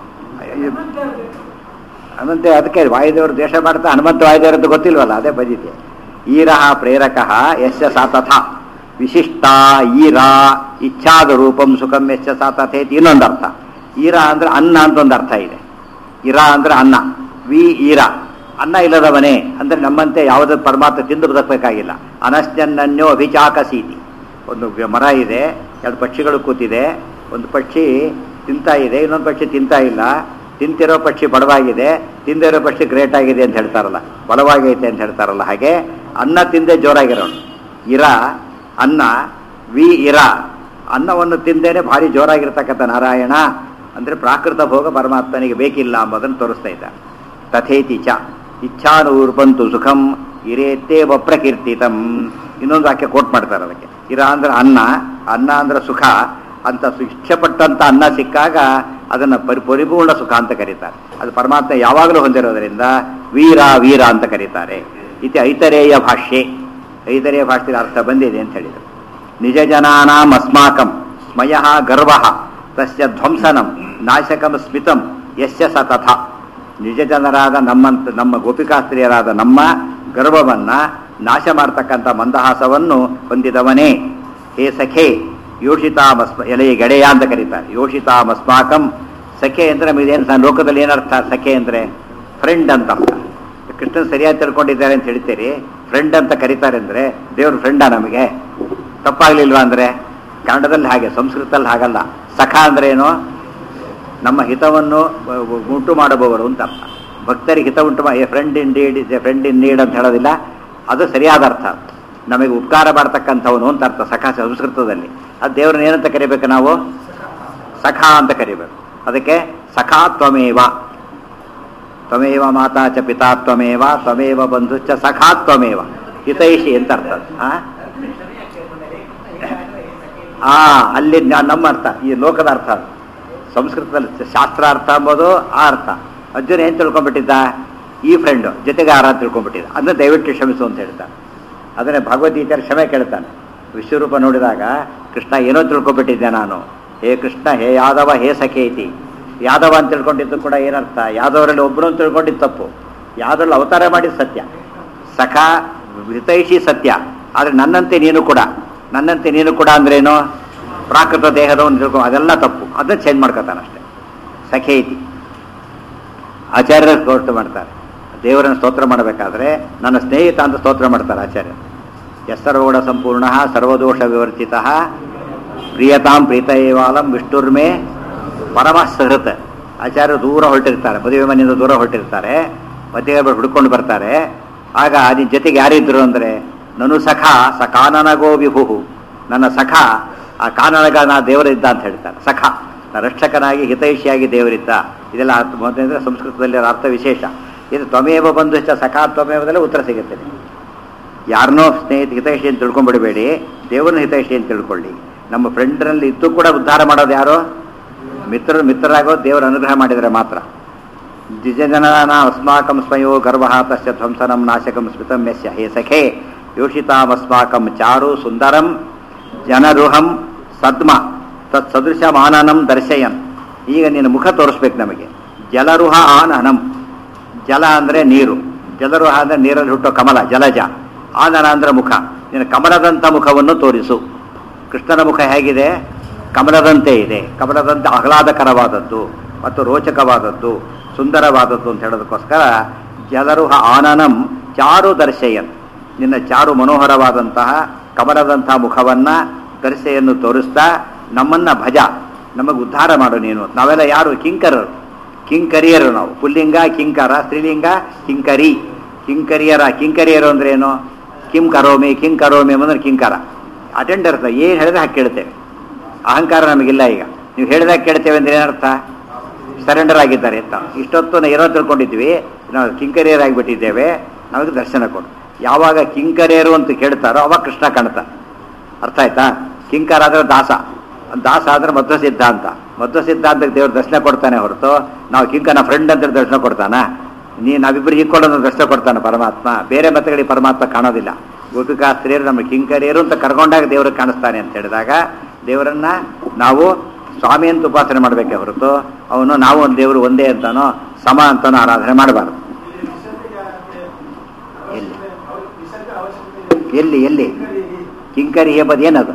ಹನುಮಂತ ಅದಕ್ಕೆ ವಾಯುದೇವರು ದೇಶ ಮಾಡ್ತಾ ಹನುಮಂತ ವಾಯುದೇವರದ್ದು ಗೊತ್ತಿಲ್ವಲ್ಲ ಅದೇ ಬದಿದೆ ಈರಹ ಪ್ರೇರಕ ಯಶ ಸಾತಥ ವಿಶಿಷ್ಟ ಈರ ಇಚ್ಛಾದ ರೂಪಂ ಸುಖಂ ಯಶ ಸಾತಥೇತಿ ಇನ್ನೊಂದು ಅರ್ಥ ಈರ ಅಂದ್ರೆ ಅನ್ನ ಅಂತ ಒಂದು ಅರ್ಥ ಇದೆ ಇರ ಅಂದ್ರೆ ಅನ್ನ ವಿ ಈರ ಅನ್ನ ಇಲ್ಲದವನೇ ಅಂದ್ರೆ ನಮ್ಮಂತೆ ಯಾವುದೇ ಪರಮಾತ್ಮ ತಿಂದು ಬದುಕಬೇಕಾಗಿಲ್ಲ ಅನಶ್ಚನ್ನನ್ಯೋ ಅಭಿಚಾಕಸೀತಿ ಒಂದು ಮರ ಇದೆ ಎರಡು ಪಕ್ಷಿಗಳು ಕೂತಿದೆ ಒಂದು ಪಕ್ಷಿ ತಿಂತಾ ಇದೆ ಇನ್ನೊಂದು ಪಕ್ಷಿ ತಿಂತಾ ಇಲ್ಲ ತಿಂತಿರೋ ಪಕ್ಷಿ ಬಡವಾಗಿದೆ ತಿಂದಿರೋ ಪಕ್ಷಿ ಗ್ರೇಟ್ ಆಗಿದೆ ಅಂತ ಹೇಳ್ತಾರಲ್ಲ ಬಲವಾಗೈತೆ ಅಂತ ಹೇಳ್ತಾರಲ್ಲ ಹಾಗೆ ಅನ್ನ ತಿಂದೆ ಜೋರಾಗಿರೋನು ಇರ ಅನ್ನ ವಿ ಇರ ಅನ್ನವನ್ನು ತಿಂದೇನೆ ಭಾರಿ ಜೋರಾಗಿರ್ತಕ್ಕಂಥ ನಾರಾಯಣ ಅಂದರೆ ಪ್ರಾಕೃತ ಭೋಗ ಪರಮಾತ್ಮನಿಗೆ ಬೇಕಿಲ್ಲ ಎಂಬುದನ್ನು ತೋರಿಸ್ತಾ ಇದ್ದ ತಥೇತಿ ಚ ಇಚ್ಛಾನೂರ್ಬಂತು ಸುಖಂ ಇರೇತ್ತೇವ ಪ್ರಕೀರ್ತಿತಂ ಇನ್ನೊಂದು ವಾಕ್ಯ ಕೋಟ್ ಮಾಡ್ತಾರೆ ಅದಕ್ಕೆ ಇರ ಅಂದ್ರೆ ಅನ್ನ ಅನ್ನ ಅಂದ್ರೆ ಸುಖ ಅಂತ ಸು- ಇಚ್ಛೆಪಟ್ಟಂತ ಅನ್ನ ಸಿಕ್ಕಾಗ ಅದನ್ನು ಪರಿ ಪರಿಪೂರ್ಣ ಸುಖ ಅಂತ ಕರೀತಾರೆ ಅದು ಪರಮಾತ್ಮ ಯಾವಾಗಲೂ ಹೊಂದಿರೋದರಿಂದ ವೀರ ವೀರ ಅಂತ ಕರೀತಾರೆ ಇತಿ ಐತರೇಯ ಭಾಷ್ಯೆ ಐತರೇಯ ಭಾಷೆಯ ಅರ್ಥ ಬಂದಿದೆ ಅಂತ ಹೇಳಿದರು ನಿಜ ಜನಾನಾಂ ಅಸ್ಮಾಕಂ ಸ್ಮಯ ಗರ್ವ ತಸ್ಯ ಧ್ವಂಸನಂ ನಾಶಕಂ ಸ್ಮಿತಂ ಯಸ್ಯ ಸ ತಥ ನಿಜ ಜನರಾದ ನಮ್ಮಂತ ನಮ್ಮ ಗೋಪಿಕಾಸ್ತ್ರೀಯರಾದ ನಮ್ಮ ಗರ್ವವನ್ನ ನಾಶ ಮಾಡ್ತಕ್ಕಂಥ ಮಂದಹಾಸವನ್ನು ಹೊಂದಿದವನೇ ಹೇ ಸಖೆ ಯೋಷಿತಾಮಸ್ಮ ಎಲೆಯ ಗೆಳೆಯ ಅಂತ ಕರೀತಾರೆ ಯೋಷಿತಾಮಸ್ಮಾಕಂ ಸಖೆ ಅಂದ್ರೆ ನಮಗೇನು ಲೋಕದಲ್ಲಿ ಏನರ್ಥ ಸಖೆ ಅಂದ್ರೆ ಫ್ರೆಂಡ್ ಅಂತ ಅರ್ಥ ಕೃಷ್ಣನ್ ಸರಿಯಾಗಿ ತಿಳ್ಕೊಂಡಿದ್ದಾರೆ ಅಂತ ಹೇಳ್ತೀರಿ ಫ್ರೆಂಡ್ ಅಂತ ಕರೀತಾರೆ ಅಂದ್ರೆ ದೇವ್ರ ಫ್ರೆಂಡಾ ನಮಗೆ ತಪ್ಪಾಗ್ಲಿಲ್ವಾ ಅಂದ್ರೆ ಕನ್ನಡದಲ್ಲಿ ಹಾಗೆ ಸಂಸ್ಕೃತದಲ್ಲಿ ಹಾಗಲ್ಲ ಸಖ ಅಂದ್ರೆ ಏನು ನಮ್ಮ ಹಿತವನ್ನು ಅಹ್, ಉಂಟು ಮಾಡಬವರು ಅಂತ ಅರ್ಥ ಭಕ್ತರಿಗೆ ಹಿತ ಉಂಟು ಮಾ friend in deed is a friend in need ಅಂತ ಹೇಳೋದಿಲ್ಲ ಅದು ಸರಿಯಾದ ಅರ್ಥ ನಮಗೆ ಉಪಕಾರ ಮಾಡ್ತಕ್ಕಂಥವನು ಅಂತ ಅರ್ಥ ಸಖ ಸಂಸ್ಕೃತದಲ್ಲಿ ಅದು ದೇವ್ರನ್ನ ಏನಂತ ಕರಿಬೇಕು ನಾವು ಸಖ ಅಂತ ಕರಿಬೇಕು ಅದಕ್ಕೆ ಸಖಾ ತ್ವಮೇವ ತ್ವಮೇವ ಮಾತಾ ಚ ಪಿತಾ ತ್ವಮೇವ ತ್ವಮೇವ ಬಂಧುಶ್ಚ ಸಖಾ ತ್ವಮೇವ ಹಿತೈಷಿ ಅಂತ ಅರ್ಥ ಅದು. ಆ ಆ ಅಲ್ಲಿ ನ- ನಮ್ಮ ಅರ್ಥ ಈ ಲೋಕದ ಅರ್ಥ ಅದು ಸಂಸ್ಕೃತದಲ್ಲಿ ಶಾಸ್ತ್ರ ಅರ್ಥ ಅಂಬೋದು ಆ ಅರ್ಥ ಅರ್ಜುನ ಏನು ತಿಳ್ಕೊಂಡ್ಬಿಟ್ಟಿದ್ದ ಈ ಫ್ರೆಂಡು ಜೊತೆಗಾರ ಅಂತ ತಿಳ್ಕೊಂಡ್ಬಿಟ್ಟಿದ್ದ ಅದನ್ನ ದಯವಿಟ್ಟು ಕ್ಷಮಿಸು ಅಂತ ಹೇಳ್ತಾನೆ ಅದನ್ನೇ ಭಗವದ್ಗೀತೆಯಲ್ಲಿ ಕ್ಷಮೆ ಕೇಳ್ತಾನೆ ವಿಶ್ವರೂಪ ನೋಡಿದಾಗ ಕೃಷ್ಣ ಏನೋ ತಿಳ್ಕೊಂಡ್ಬಿಟ್ಟಿದ್ದೆ ನಾನು ಹೇ ಕೃಷ್ಣ ಹೇ ಯಾದವ ಹೇ ಸಖೇತಿ ಯಾದವ ಅಂತ ತಿಳ್ಕೊಂಡಿದ್ದು ಕೂಡ ಏನರ್ಥ ಯಾದವರಲ್ಲಿ ಒಬ್ಬರು ಅಂತ ತಿಳ್ಕೊಂಡಿದ್ದು ತಪ್ಪು ಯಾವ್ದ್ರಲ್ಲಿ ಅವತಾರ ಮಾಡಿದ ಸತ್ಯ ಸಖ ಹಿತೈಷಿ ಸತ್ಯ ಆದರೆ ನನ್ನಂತೆ ನೀನು ಕೂಡ ನನ್ನಂತೆ ನೀನು ಕೂಡ ಅಂದ್ರೇನು ಪ್ರಾಕೃತ ದೇಹದವನು ತಿಳ್ಕೊ ಅದೆಲ್ಲ ತಪ್ಪು ಅದನ್ನ ಚೇಂಜ್ ಮಾಡ್ಕೊತಾನೆ ಅಷ್ಟೇ ಸಖೇತಿ ಆಚಾರ್ಯರು ಸ್ತೋತ್ರ ಮಾಡ್ತಾರೆ ದೇವರನ್ನು ಸ್ತೋತ್ರ ಮಾಡಬೇಕಾದ್ರೆ ನನ್ನ ಸ್ನೇಹಿತ ಅಂತ ಸ್ತೋತ್ರ ಮಾಡ್ತಾರೆ ಆಚಾರ್ಯ ಎಸ್ಸರ್ವಗುಣ ಸಂಪೂರ್ಣ ಸರ್ವದೋಷ ವಿವರ್ಜಿತ ಪ್ರಿಯತಾಂ ಪ್ರೀತ ಏವಾಲಂ ವಿಷ್ಣುರ್ಮೇ ಪರಮ ಸಹೃತ್ ಆಚಾರ್ಯರು ದೂರ ಹೊರಟಿರ್ತಾರೆ ಮದುವೆ ಮನೆಯಿಂದ ದೂರ ಹೊರಟಿರ್ತಾರೆ ಮಧ್ಯೆ ಹುಡ್ಕೊಂಡು ಬರ್ತಾರೆ ಆಗ ನಿನ್ನ ಜೊತೆಗೆ ಯಾರಿದ್ರು ಅಂದರೆ ನನು ಸಖ ಸ ಕಾನನಗೋ ವಿಭು ನನ್ನ ಸಖ ಆ ಕಾನನಗ ನಾ ದೇವರಿದ್ದ ಅಂತ ಹೇಳ್ತಾರೆ ಸಖ ನ ರಕ್ಷಕನಾಗಿ ಹಿತೈಷಿಯಾಗಿ ದೇವರಿದ್ದ ಇದೆಲ್ಲ ಅರ್ಥ ಮೊದಲಿಂದ ಸಂಸ್ಕೃತದಲ್ಲಿ ಅದರ ಅರ್ಥ ವಿಶೇಷ ಇದು ತ್ವಮೇವ ಬಂದು ಸಖಾ ತ್ವಮೇವದಲ್ಲೇ ಉತ್ತರ ಸಿಗುತ್ತೆ ನಿಮಗೆ. ಯಾರನ್ನೋ ಸ್ನೇಹಿತ ಹಿತೈಷಿ ಅಂತ ತಿಳ್ಕೊಂಡ್ಬಿಡಬೇಡಿ ದೇವರನ್ನ ಹಿತೈಷಿ ಅಂತ ತಿಳ್ಕೊಳ್ಳಿ ನಮ್ಮ ಫ್ರೆಂಡ್ರಲ್ಲಿ ಇದ್ದು ಕೂಡ ಉದ್ಧಾರ ಮಾಡೋದು ಯಾರು ಮಿತ್ರರು ಮಿತ್ರರಾಗೋ ದೇವರ ಅನುಗ್ರಹ ಮಾಡಿದರೆ ಮಾತ್ರ ದ್ವಿಜಜನನ ಅಸ್ಮಾಕಂ ಸ್ವಯೋ ಗರ್ವ ತಸ್ಯ ಧ್ವಂಸನಂ ನಾಶಕಂ ಸ್ಮಿತಂ ಯಸ್ಯ ಹೇ ಸಖೇ ಯೋಷಿತಾಮಸ್ಮಾಕಂ ಚಾರು ಸುಂದರಂ ಜನರುಹಂ ಸದ್ಮ ತತ್ ಸದೃಶಮಾನನಂ ದರ್ಶಯನ್ ಈಗ ನಿನ್ನ ಮುಖ ತೋರಿಸ್ಬೇಕು ನಮಗೆ ಜಲರುಹ ಆನನಂ ಜಲ ಅಂದರೆ ನೀರು ಜಲರುಹ ಅಂದರೆ ನೀರಲ್ಲಿ ಹುಟ್ಟೋ ಕಮಲ ಜಲಜ ಆನನ ಅಂದರೆ ಮುಖ ನಿನ್ನ ಕಮಲದಂಥ ಮುಖವನ್ನು ತೋರಿಸು ಕೃಷ್ಣನ ಮುಖ ಹೇಗಿದೆ ಕಮಲದಂತೆ ಇದೆ ಕಮಲದಂತೆ ಆಹ್ಲಾದಕರವಾದದ್ದು ಮತ್ತು ರೋಚಕವಾದದ್ದು ಸುಂದರವಾದದ್ದು ಅಂತ ಹೇಳೋದಕ್ಕೋಸ್ಕರ ಜಲರುಹ ಆನನಂ ಚಾರು ದರ್ಶಯನ್ ನಿನ್ನ ಚಾರು ಮನೋಹರವಾದಂತಹ ಕಮಲದಂತಹ ಮುಖವನ್ನ ದರ್ಶೆಯನ್ನು ತೋರಿಸ್ತಾ ನಮ್ಮನ್ನ ಭಜ ನಮಗೆ ಉದ್ಧಾರ ಮಾಡು ನೀನು ನಾವೆಲ್ಲ ಯಾರು ಕಿಂಕರರು ಕಿಂಕರಿಯರು ನಾವು ಪುಲ್ಲಿಂಗ ಕಿಂಕರ ಸ್ತ್ರೀಲಿಂಗ ಕಿಂಕರಿ ಕಿಂಕರಿಯರ ಕಿಂಕರಿಯರು ಅಂದ್ರೆ ಏನು ಕಿಂ ಕರೋಮಿ ಕಿಂ ಕರೋಮಿ ಅಂದ್ರೆ ಕಿಂಕರ ಅಟೆಂಡರ್ ಏನು ಹೇಳಿದ್ರೆ ಹಾಗೆ ಕೇಳ್ತೇವೆ ಅಹಂಕಾರ ನಮಗಿಲ್ಲ ಈಗ ನೀವು ಹೇಳಿದಾಗ ಕೇಳ್ತೇವೆ ಅಂದ್ರೆ ಏನರ್ಥ ಸರೆಂಡರ್ ಆಗಿದ್ದಾರೆ ಅಂತ ಇಷ್ಟೊತ್ತು ನಾವು ಏನೋ ತಿಳ್ಕೊಂಡಿದ್ವಿ ನಾವು ಕಿಂಕರಿಯರಾಗಿಬಿಟ್ಟಿದ್ದೇವೆ ನಮಗೆ ದರ್ಶನ ಕೊಡು ಯಾವಾಗ ಕಿಂಕರಿಯರು ಅಂತ ಕೇಳ್ತಾರೋ ಅವಾಗ ಕೃಷ್ಣ ಕಾಣ್ತಾನೆ ಅರ್ಥ ಆಯ್ತಾ ಕಿಂಕರ ಆದ್ರೆ ದಾಸ ದಾಸ ಆದ್ರೆ ಮಧ್ವ ಸಿದ್ಧಾಂತ ಮಧ್ವ ಸಿದ್ಧಾಂತಕ್ಕೆ ದೇವ್ರು ದರ್ಶನ ಕೊಡ್ತಾನೆ ಹೊರತು ನಾವು ಕಿಂಕನ ಫ್ರೆಂಡ್ ಅಂತ ದರ್ಶನ ಕೊಡ್ತಾನ ನೀ ನಾವಿಬ್ಬರು ಈಕ್ವಲ್ ದರ್ಶನ ಕೊಡ್ತಾನೆ ಪರಮಾತ್ಮ ಬೇರೆ ಮತಗಳಿಗೆ ಪರಮಾತ್ಮ ಕಾಣೋದಿಲ್ಲ ಗೋಪಿಕಾಸ್ತ್ರೀಯರು ನಮ್ಮ ಕಿಂಕರಿಯರು ಅಂತ ಕರ್ಕೊಂಡಾಗ ದೇವ್ರಿಗೆ ಕಾಣಿಸ್ತಾನೆ ಅಂತ ಹೇಳಿದಾಗ ದೇವರನ್ನ ನಾವು ಸ್ವಾಮಿ ಅಂತ ಉಪಾಸನೆ ಮಾಡಬೇಕೆ ಹೊರತು ಅವನು ನಾವು ಒಂದು ದೇವರು ಒಂದೇ ಅಂತಾನೋ ಸಮ ಅಂತಾನೋ ಆರಾಧನೆ ಮಾಡಬಾರ್ದು ಎಲ್ಲಿ ಎಲ್ಲಿ ಎಲ್ಲಿ ಕಿಂಕರಿ ಹೇಬದು ಏನದು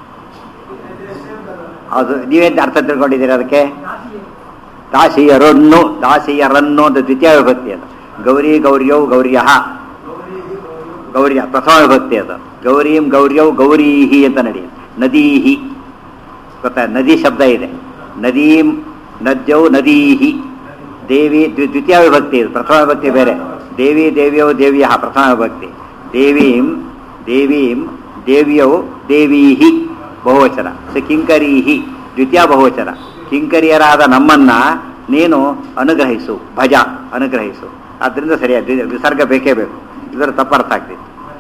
ಅದು ನೀವೇನು ಅರ್ಥ ತಿಳ್ಕೊಂಡಿದ್ದೀರಿ ಅದಕ್ಕೆ ದಾಸಿಯರನ್ನು ದಾಸಿಯರನ್ನು ಅಂತ ದ್ವಿತೀಯ ವಿಭಕ್ತಿ ಅದು ಗೌರಿ ಗೌರ್ಯೌ ಗೌರ್ಯ ಗೌರ್ಯ ಪ್ರಥಮ ವಿಭಕ್ತಿ ಅದು ಗೌರೀಂ ಗೌರ್ಯೌ ಗೌರೀಹಿ ಅಂತ ನಡೆಯುತ್ತೆ ನದೀಹಿ ಗೊತ್ತಾ ನದಿ ಶಬ್ದ ಇದೆ ನದೀಂ ನದ್ಯೌ ನದೀಹಿ ದೇವಿ ದ್ವಿ- ದ್ವಿತೀಯ ವಿಭಕ್ತಿ ಇದು ಪ್ರಥಮ ವಿಭಕ್ತಿ ಬೇರೆ ದೇವಿ ದೇವಿಯೌ ದೇವಿಯ ಪ್ರಥಮ ವಿಭಕ್ತಿ ದೇವೀಂ ದೇವೀಂ ದೇವಿಯೌ ದೇವೀಹಿ ಬಹುವಚನ ಸೊ ಕಿಂಕರೀಹಿ ದ್ವಿತೀಯ ಬಹುವಚನ ಕಿಂಕರಿಯರಾದ ನಮ್ಮನ್ನ ನೀನು ಅನುಗ್ರಹಿಸು ಭಜ ಅನುಗ್ರಹಿಸು ಆದ್ದರಿಂದ ಸರಿಯಾದ ದ್ವಿ- ವಿಸರ್ಗ ಬೇಕೇ ಬೇಕು ಇದರ ತಪ್ಪರ್ಥ ಆಗ್ತಿದೆ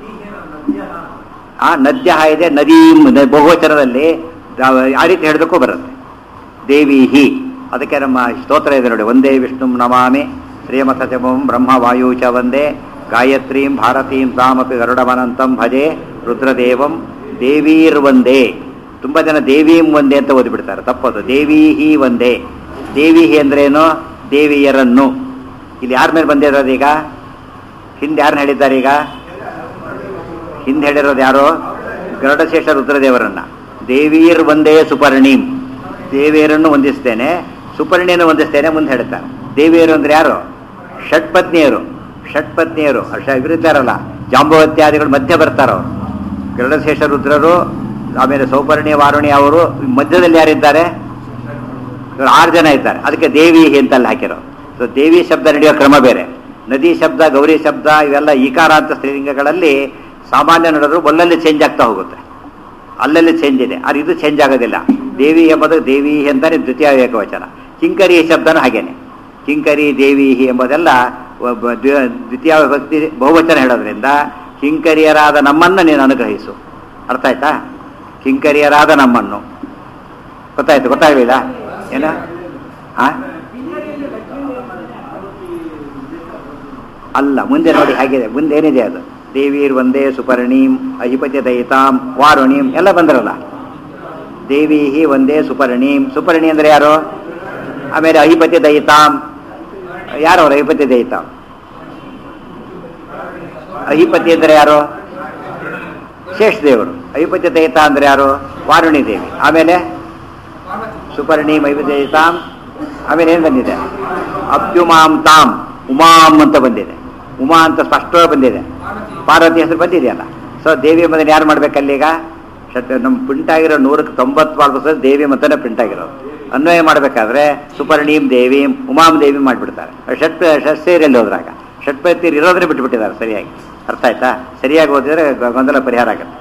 ಆ ನದ್ಯ ಇದೆ ನದೀ ನ- ಬಹುವಚನದಲ್ಲಿ ದ- ಆ ರೀತಿ ಹೇಳೋದಕ್ಕೂ ಬರುತ್ತೆ ದೇವಿಹಿ ಅದಕ್ಕೆ ನಮ್ಮ ಸ್ತೋತ್ರ ಇದೆ ನೋಡಿ ಒಂದೇ ವಿಷ್ಣು ನಮಾಮಿ ಶ್ರೀಮತ ಚಮಂ ಬ್ರಹ್ಮ ವಾಯು ಚ ಒಂದೇ ಗಾಯತ್ರೀಂ ಭಾರತೀಂ ತಾಮಪಿ ಗರುಡಮನಂತಂ ಭಜೆ ರುದ್ರದೇವಂ ದೇವೀರ್ ಒಂದೇ ತುಂಬ ಜನ ದೇವೀಂ ಒಂದೇ ಅಂತ ಓದಿಬಿಡ್ತಾರೆ ತಪ್ಪದು ದೇವೀಹಿ ಒಂದೇ ದೇವಿಹಿ ಅಂದ್ರೇನು ದೇವಿಯರನ್ನು ಇಲ್ಲಿ ಯಾರ ಮೇಲೆ ಬಂದಿರೋದು ಈಗ ಹಿಂದೆ ಯಾರನ್ನ ಹೇಳಿದ್ದಾರೆ ಈಗ ಹಿಂದೆ ಹೇಳಿರೋದು ಯಾರು ಗರುಡಶೇಷ ರುದ್ರದೇವರನ್ನ ದೇವೀರ್ ಒಂದೇ ಸುಪರ್ಣೀಂ ದೇವಿಯರನ್ನು ವಂದಿಸ್ತೇನೆ ಸುಪರ್ಣಿಯನ್ನು ವಂದಿಸ್ತೇನೆ ಮುಂದೆ ಹೇಳ್ತಾರೆ ದೇವಿಯರು ಅಂದ್ರೆ ಯಾರು ಷಟ್ಪತ್ನಿಯರು ಷಟ್ಪತ್ನಿಯರು ಅಷ್ಟ ಇವರಿದ್ದಾರಲ್ಲ ಜಾಂಬವತ್ಯಾದಿಗಳು ಮಧ್ಯೆ ಬರ್ತಾರವ್ರು ಗರುಡಶೇಷ ರುದ್ರರು ಆಮೇಲೆ ಸೌಪರ್ಣಿ ವಾರುಣಿ ಅವರು ಮಧ್ಯದಲ್ಲಿ ಯಾರಿದ್ದಾರೆ ಇವರು ಆರು ಜನ ಇದ್ದಾರೆ ಅದಕ್ಕೆ ದೇವಿ ಅಂತಲ್ಲಿ ಹಾಕಿರೋ ಸೊ ದೇವಿ ಶಬ್ದ ನಡೆಯೋ ಕ್ರಮ ಬೇರೆ ನದಿ ಶಬ್ದ ಗೌರಿ ಶಬ್ದ ಇವೆಲ್ಲ ಈಕಾರ ಅಂತ ಸ್ತ್ರೀಲಿಂಗಗಳಲ್ಲಿ ಸಾಮಾನ್ಯ ನಡೆದ್ರು ಒಲ್ಲಲ್ಲಿ ಚೇಂಜ್ ಆಗ್ತಾ ಹೋಗುತ್ತೆ ಅಲ್ಲಲ್ಲಿ ಚೇಂಜ್ ಇದೆ ಅದು ಇದು ಚೇಂಜ್ ಆಗೋದಿಲ್ಲ ದೇವಿ ಎಂಬುದು ದೇವಿ ಅಂತಾನೆ ದ್ವಿತೀಯ ಏಕವಚನ ಕಿಂಕರಿ ಶಬ್ದನೂ ಹಾಗೇನೆ ಕಿಂಕರಿ ದೇವಿ ಎಂಬುದೆಲ್ಲ ಒಬ್ಬ ದ್ವಿ- ದ್ವಿತೀಯ ಭಕ್ತಿ ಬಹುವಚನ ಹೇಳೋದ್ರಿಂದ ಕಿಂಕರಿಯರಾದ ನಮ್ಮನ್ನು ನೀನು ಅನುಗ್ರಹಿಸು ಅರ್ಥ ಆಯ್ತಾ ಕಿಂಕರಿಯರಾದ ನಮ್ಮನ್ನು ಗೊತ್ತಾಯ್ತು ಗೊತ್ತಾಗಲಿಲ್ಲ ಏನ ಹಾ ಅಲ್ಲ ಮುಂದೆ ನೋಡಿ ಹಾಗಿದೆ ಮುಂದೆ ಏನಿದೆ ಅದು ದೇವೀರ್ ಒಂದೇ ಸುಪರ್ಣೀಂ ಅಧಿಪತಿ ದಯಿತಾಂ ವಾರುಣೀಂ ಎಲ್ಲ ಬಂದ್ರಲ್ಲ ದೇವೀಹಿ ಒಂದೇ ಸುಪರ್ಣೀಂ ಸುಪರ್ಣಿ ಅಂದ್ರೆ ಯಾರು ಆಮೇಲೆ ಅಧಿಪತಿ ದಯಿತಾಂ ಯಾರು ಅವ್ರು ಅಧಿಪತಿ ದಯಿತಾಂ ಅಧಿಪತಿ ಅಂದ್ರೆ ಯಾರು ಶೇಷದೇವರು ಅಧಿಪತಿ ದಯಿತ ಅಂದ್ರೆ ಯಾರು ವಾರುಣಿ ದೇವಿ ಆಮೇಲೆ ಸುಪರ್ಣಿ ಮೈವಿದಯಿತಾಂ ಆಮೇಲೆ ಏನು ಬಂದಿದೆ ಅಪ್ಯುಮಾಂ ತಾಂ ಉಮಾಂ ಅಂತ ಬಂದಿದೆ ಉಮಾ ಅಂತ ಸ್ಪಷ್ಟವಾಗಿ ಬಂದಿದೆ ಪಾರ್ವತಿ ಹೆಸರು ಬಂದಿದೆಯಲ್ಲ ಸೊ ದೇವಿ ಎಂಬುದನ್ನು ಯಾರು ಮಾಡ್ಬೇಕಲ್ಲಿ ಈಗ ಷಟ್ ನಮ್ಮ ಪ್ರಿಂಟ್ ಆಗಿರೋ ನೂರಕ್ಕೆ ತೊಂಬತ್ನಾಲ್ಕು ಪರ್ಸೆಂಟ್ ದೇವಿ ಮತನೇ ಪ್ರಿಂಟ್ ಆಗಿರೋದು ಅನ್ವಯ ಮಾಡಬೇಕಾದ್ರೆ ಸುಪರ್ಣೀಂ ದೇವೀಂ ಉಮಾಂ ದೇವಿ ಮಾಡಿಬಿಡ್ತಾರೆ ಷಟ್ ಷಟ್ ಸೇರಿಯಲ್ಲಿ ಹೋದ್ರಾಗ ಷಟ್ಪತಿರು ಇರೋದ್ರೆ ಬಿಟ್ಬಿಟ್ಟಿದ್ದಾರೆ ಸರಿಯಾಗಿ ಅರ್ಥ ಆಯ್ತಾ ಸರಿಯಾಗಿ ಓದಿದ್ರೆ ಗೊಂದಲ ಪರಿಹಾರ ಆಗುತ್ತೆ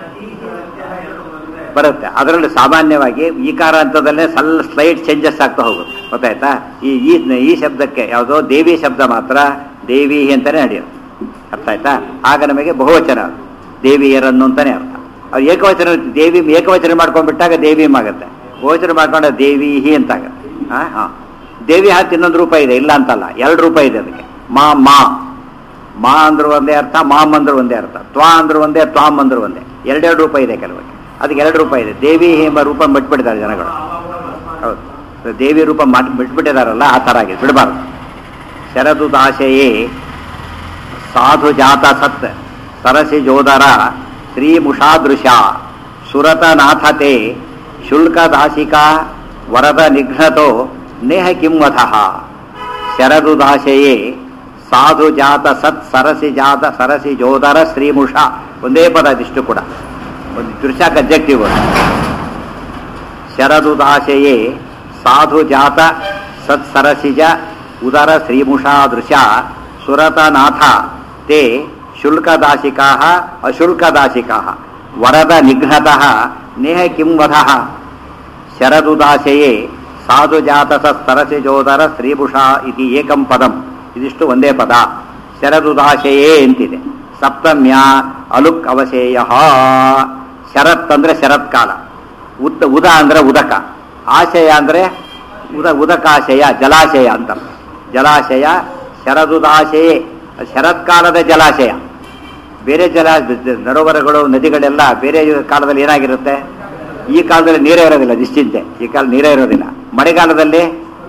ಬರುತ್ತೆ ಅದರಲ್ಲಿ ಸಾಮಾನ್ಯವಾಗಿ ಈಕಾರ ಹಂತದಲ್ಲೇ ಸ್ವಲ್ಪ ಸ್ಲೈಡ್ ಚೇಂಜಸ್ ಆಗ್ತಾ ಹೋಗುತ್ತೆ ಗೊತ್ತಾಯ್ತಾ ಈ ಈ ಈ ಶಬ್ದಕ್ಕೆ ಯಾವುದೋ ದೇವಿ ಶಬ್ದ ಮಾತ್ರ ದೇವಿ ಅಂತಾನೆ ನಡೆಯೋದು ಅರ್ಥ ಆಯ್ತಾ ಆಗ ನಮಗೆ ಬಹುವಚನ ಅದು. ದೇವಿಯರನ್ನು ಅಂತಾನೆ ಅರ್ಥ ಅವ್ರು ಏಕವಚನ ದೇವಿ ಏಕವಚನ ಮಾಡ್ಕೊಂಡ್ಬಿಟ್ಟಾಗ ದೇವಿಮ್ ಆಗುತ್ತೆ ಬಹುವಚನ ಮಾಡ್ಕೊಂಡ ದೇವಿಹಿ ಅಂತ ಆಗುತ್ತೆ ಹಾ ಹಾ ದೇವಿ ಹಾಕಿ ಇನ್ನೊಂದು ರೂಪ ಇದೆ ಇಲ್ಲ ಅಂತಲ್ಲ ಎರಡು ರೂಪ ಇದೆ ಅದಕ್ಕೆ ಮಾ ಮಾ ಮಾ ಅಂದ್ರು ಒಂದೇ ಅರ್ಥ ಮಾಮ್ ಅಂದ್ರು ಒಂದೇ ಅರ್ಥ ತ್ವಾ ಅಂದ್ರು ಒಂದೇ ತ್ವಾಮ್ ಅಂದ್ರು ಒಂದೇ ಎರಡೆರಡು ರೂಪ ಇದೆ ಕೆಲವರಿಗೆ ಅದಕ್ಕೆ ಎರಡು ರೂಪ ಇದೆ ದೇವಿ ಎಂಬ ರೂಪ ಬಿಟ್ಬಿಟ್ಟಿದ್ದಾರೆ ಜನಗಳು ಹೌದು ದೇವಿ ರೂಪ ಮಾಡಿ ಬಿಟ್ಬಿಟ್ಟಿದಾರಲ್ಲ ಆ ಥರ ಆಗಿದೆ ಬಿಡಬಾರ್ದು ಶರದು ದಾಶೆಯೇ ಸಾಧು ಜಾತ ಸತ್ ಸರಸಿ ಜೋದರ ಶ್ರೀ ಮುಷಾದೃಶ ಸುರತನಾಥತೆ ಶುಲ್ಕ ದಾಸಿಕಾ ವರದ ನಿಘ್ನತೋ ನೇಹ ಕಿಂವಥಃ ಶರದು ದಾಶೆಯೇ ಸಾಧು ಜಾತ ಸತ್ ಸರಸಿ ಜಾತ ಸರಸಿ ಜೋದರ ಶ್ರೀಮುಷ ಒಂದೇ ಪದ ಇದಿಷ್ಟು ಕೂಡ ಒಂದು ದೃಶ್ಯ ಅಬ್ಜೆಕ್ಟಿವ್ ಶರದುದಾಶೆಯೇ ಸಾಧು ಜಾತ ಸತ್ಸರಸಿಜ ಉದರ ಶ್ರೀಮುಷಾ ದೃಶ ಸುರತನಾಥ ತೇ ಶುಲ್ಕದಾಸಿಕಾ ಅಶುಲ್ಕದಾಸಿಕಾ ವರದ ನಿಘ್ನತಃ ನೇಹ ಕಿಂ ವಧಃ ಶರದುದಾಶೆಯೇ ಸಾಧು ಜಾತ ಸರಸಿ ಜೋದರ ಶ್ರೀಭುಷಾ ಇತಿ ಏಕಂ ಪದಂ ಇದಿಷ್ಟು ಒಂದೇ ಪದ ಶರದುದಾಶೆಯೇ ಅಂತಿದೆ ಸಪ್ತಮ್ಯ ಅಲುಕ್ ಅವಶೇಯ ಶರತ್ ಅಂದ್ರೆ ಶರತ್ಕಾಲ ಉತ್ ಉದ ಅಂದ್ರೆ ಉದಕ ಆಶಯ ಅಂದ್ರೆ ಉದ ಉದಕಾಶಯ ಜಲಾಶಯ ಅಂತ ಜಲಾಶಯ ಶರದುದಾಶಯೇ ಶರತ್ಕಾಲದ ಜಲಾಶಯ ಬೇರೆ ಜಲ ನರೋವರಗಳು ನದಿಗಳೆಲ್ಲ ಬೇರೆ ಕಾಲದಲ್ಲಿ ಏನಾಗಿರುತ್ತೆ ಈ ಕಾಲದಲ್ಲಿ ನೀರೇ ಇರೋದಿಲ್ಲ ನಿಶ್ಚಿಂತೆ ಈ ಕಾಲ ನೀರೇ ಇರೋದಿಲ್ಲ ಮಳೆಗಾಲದಲ್ಲಿ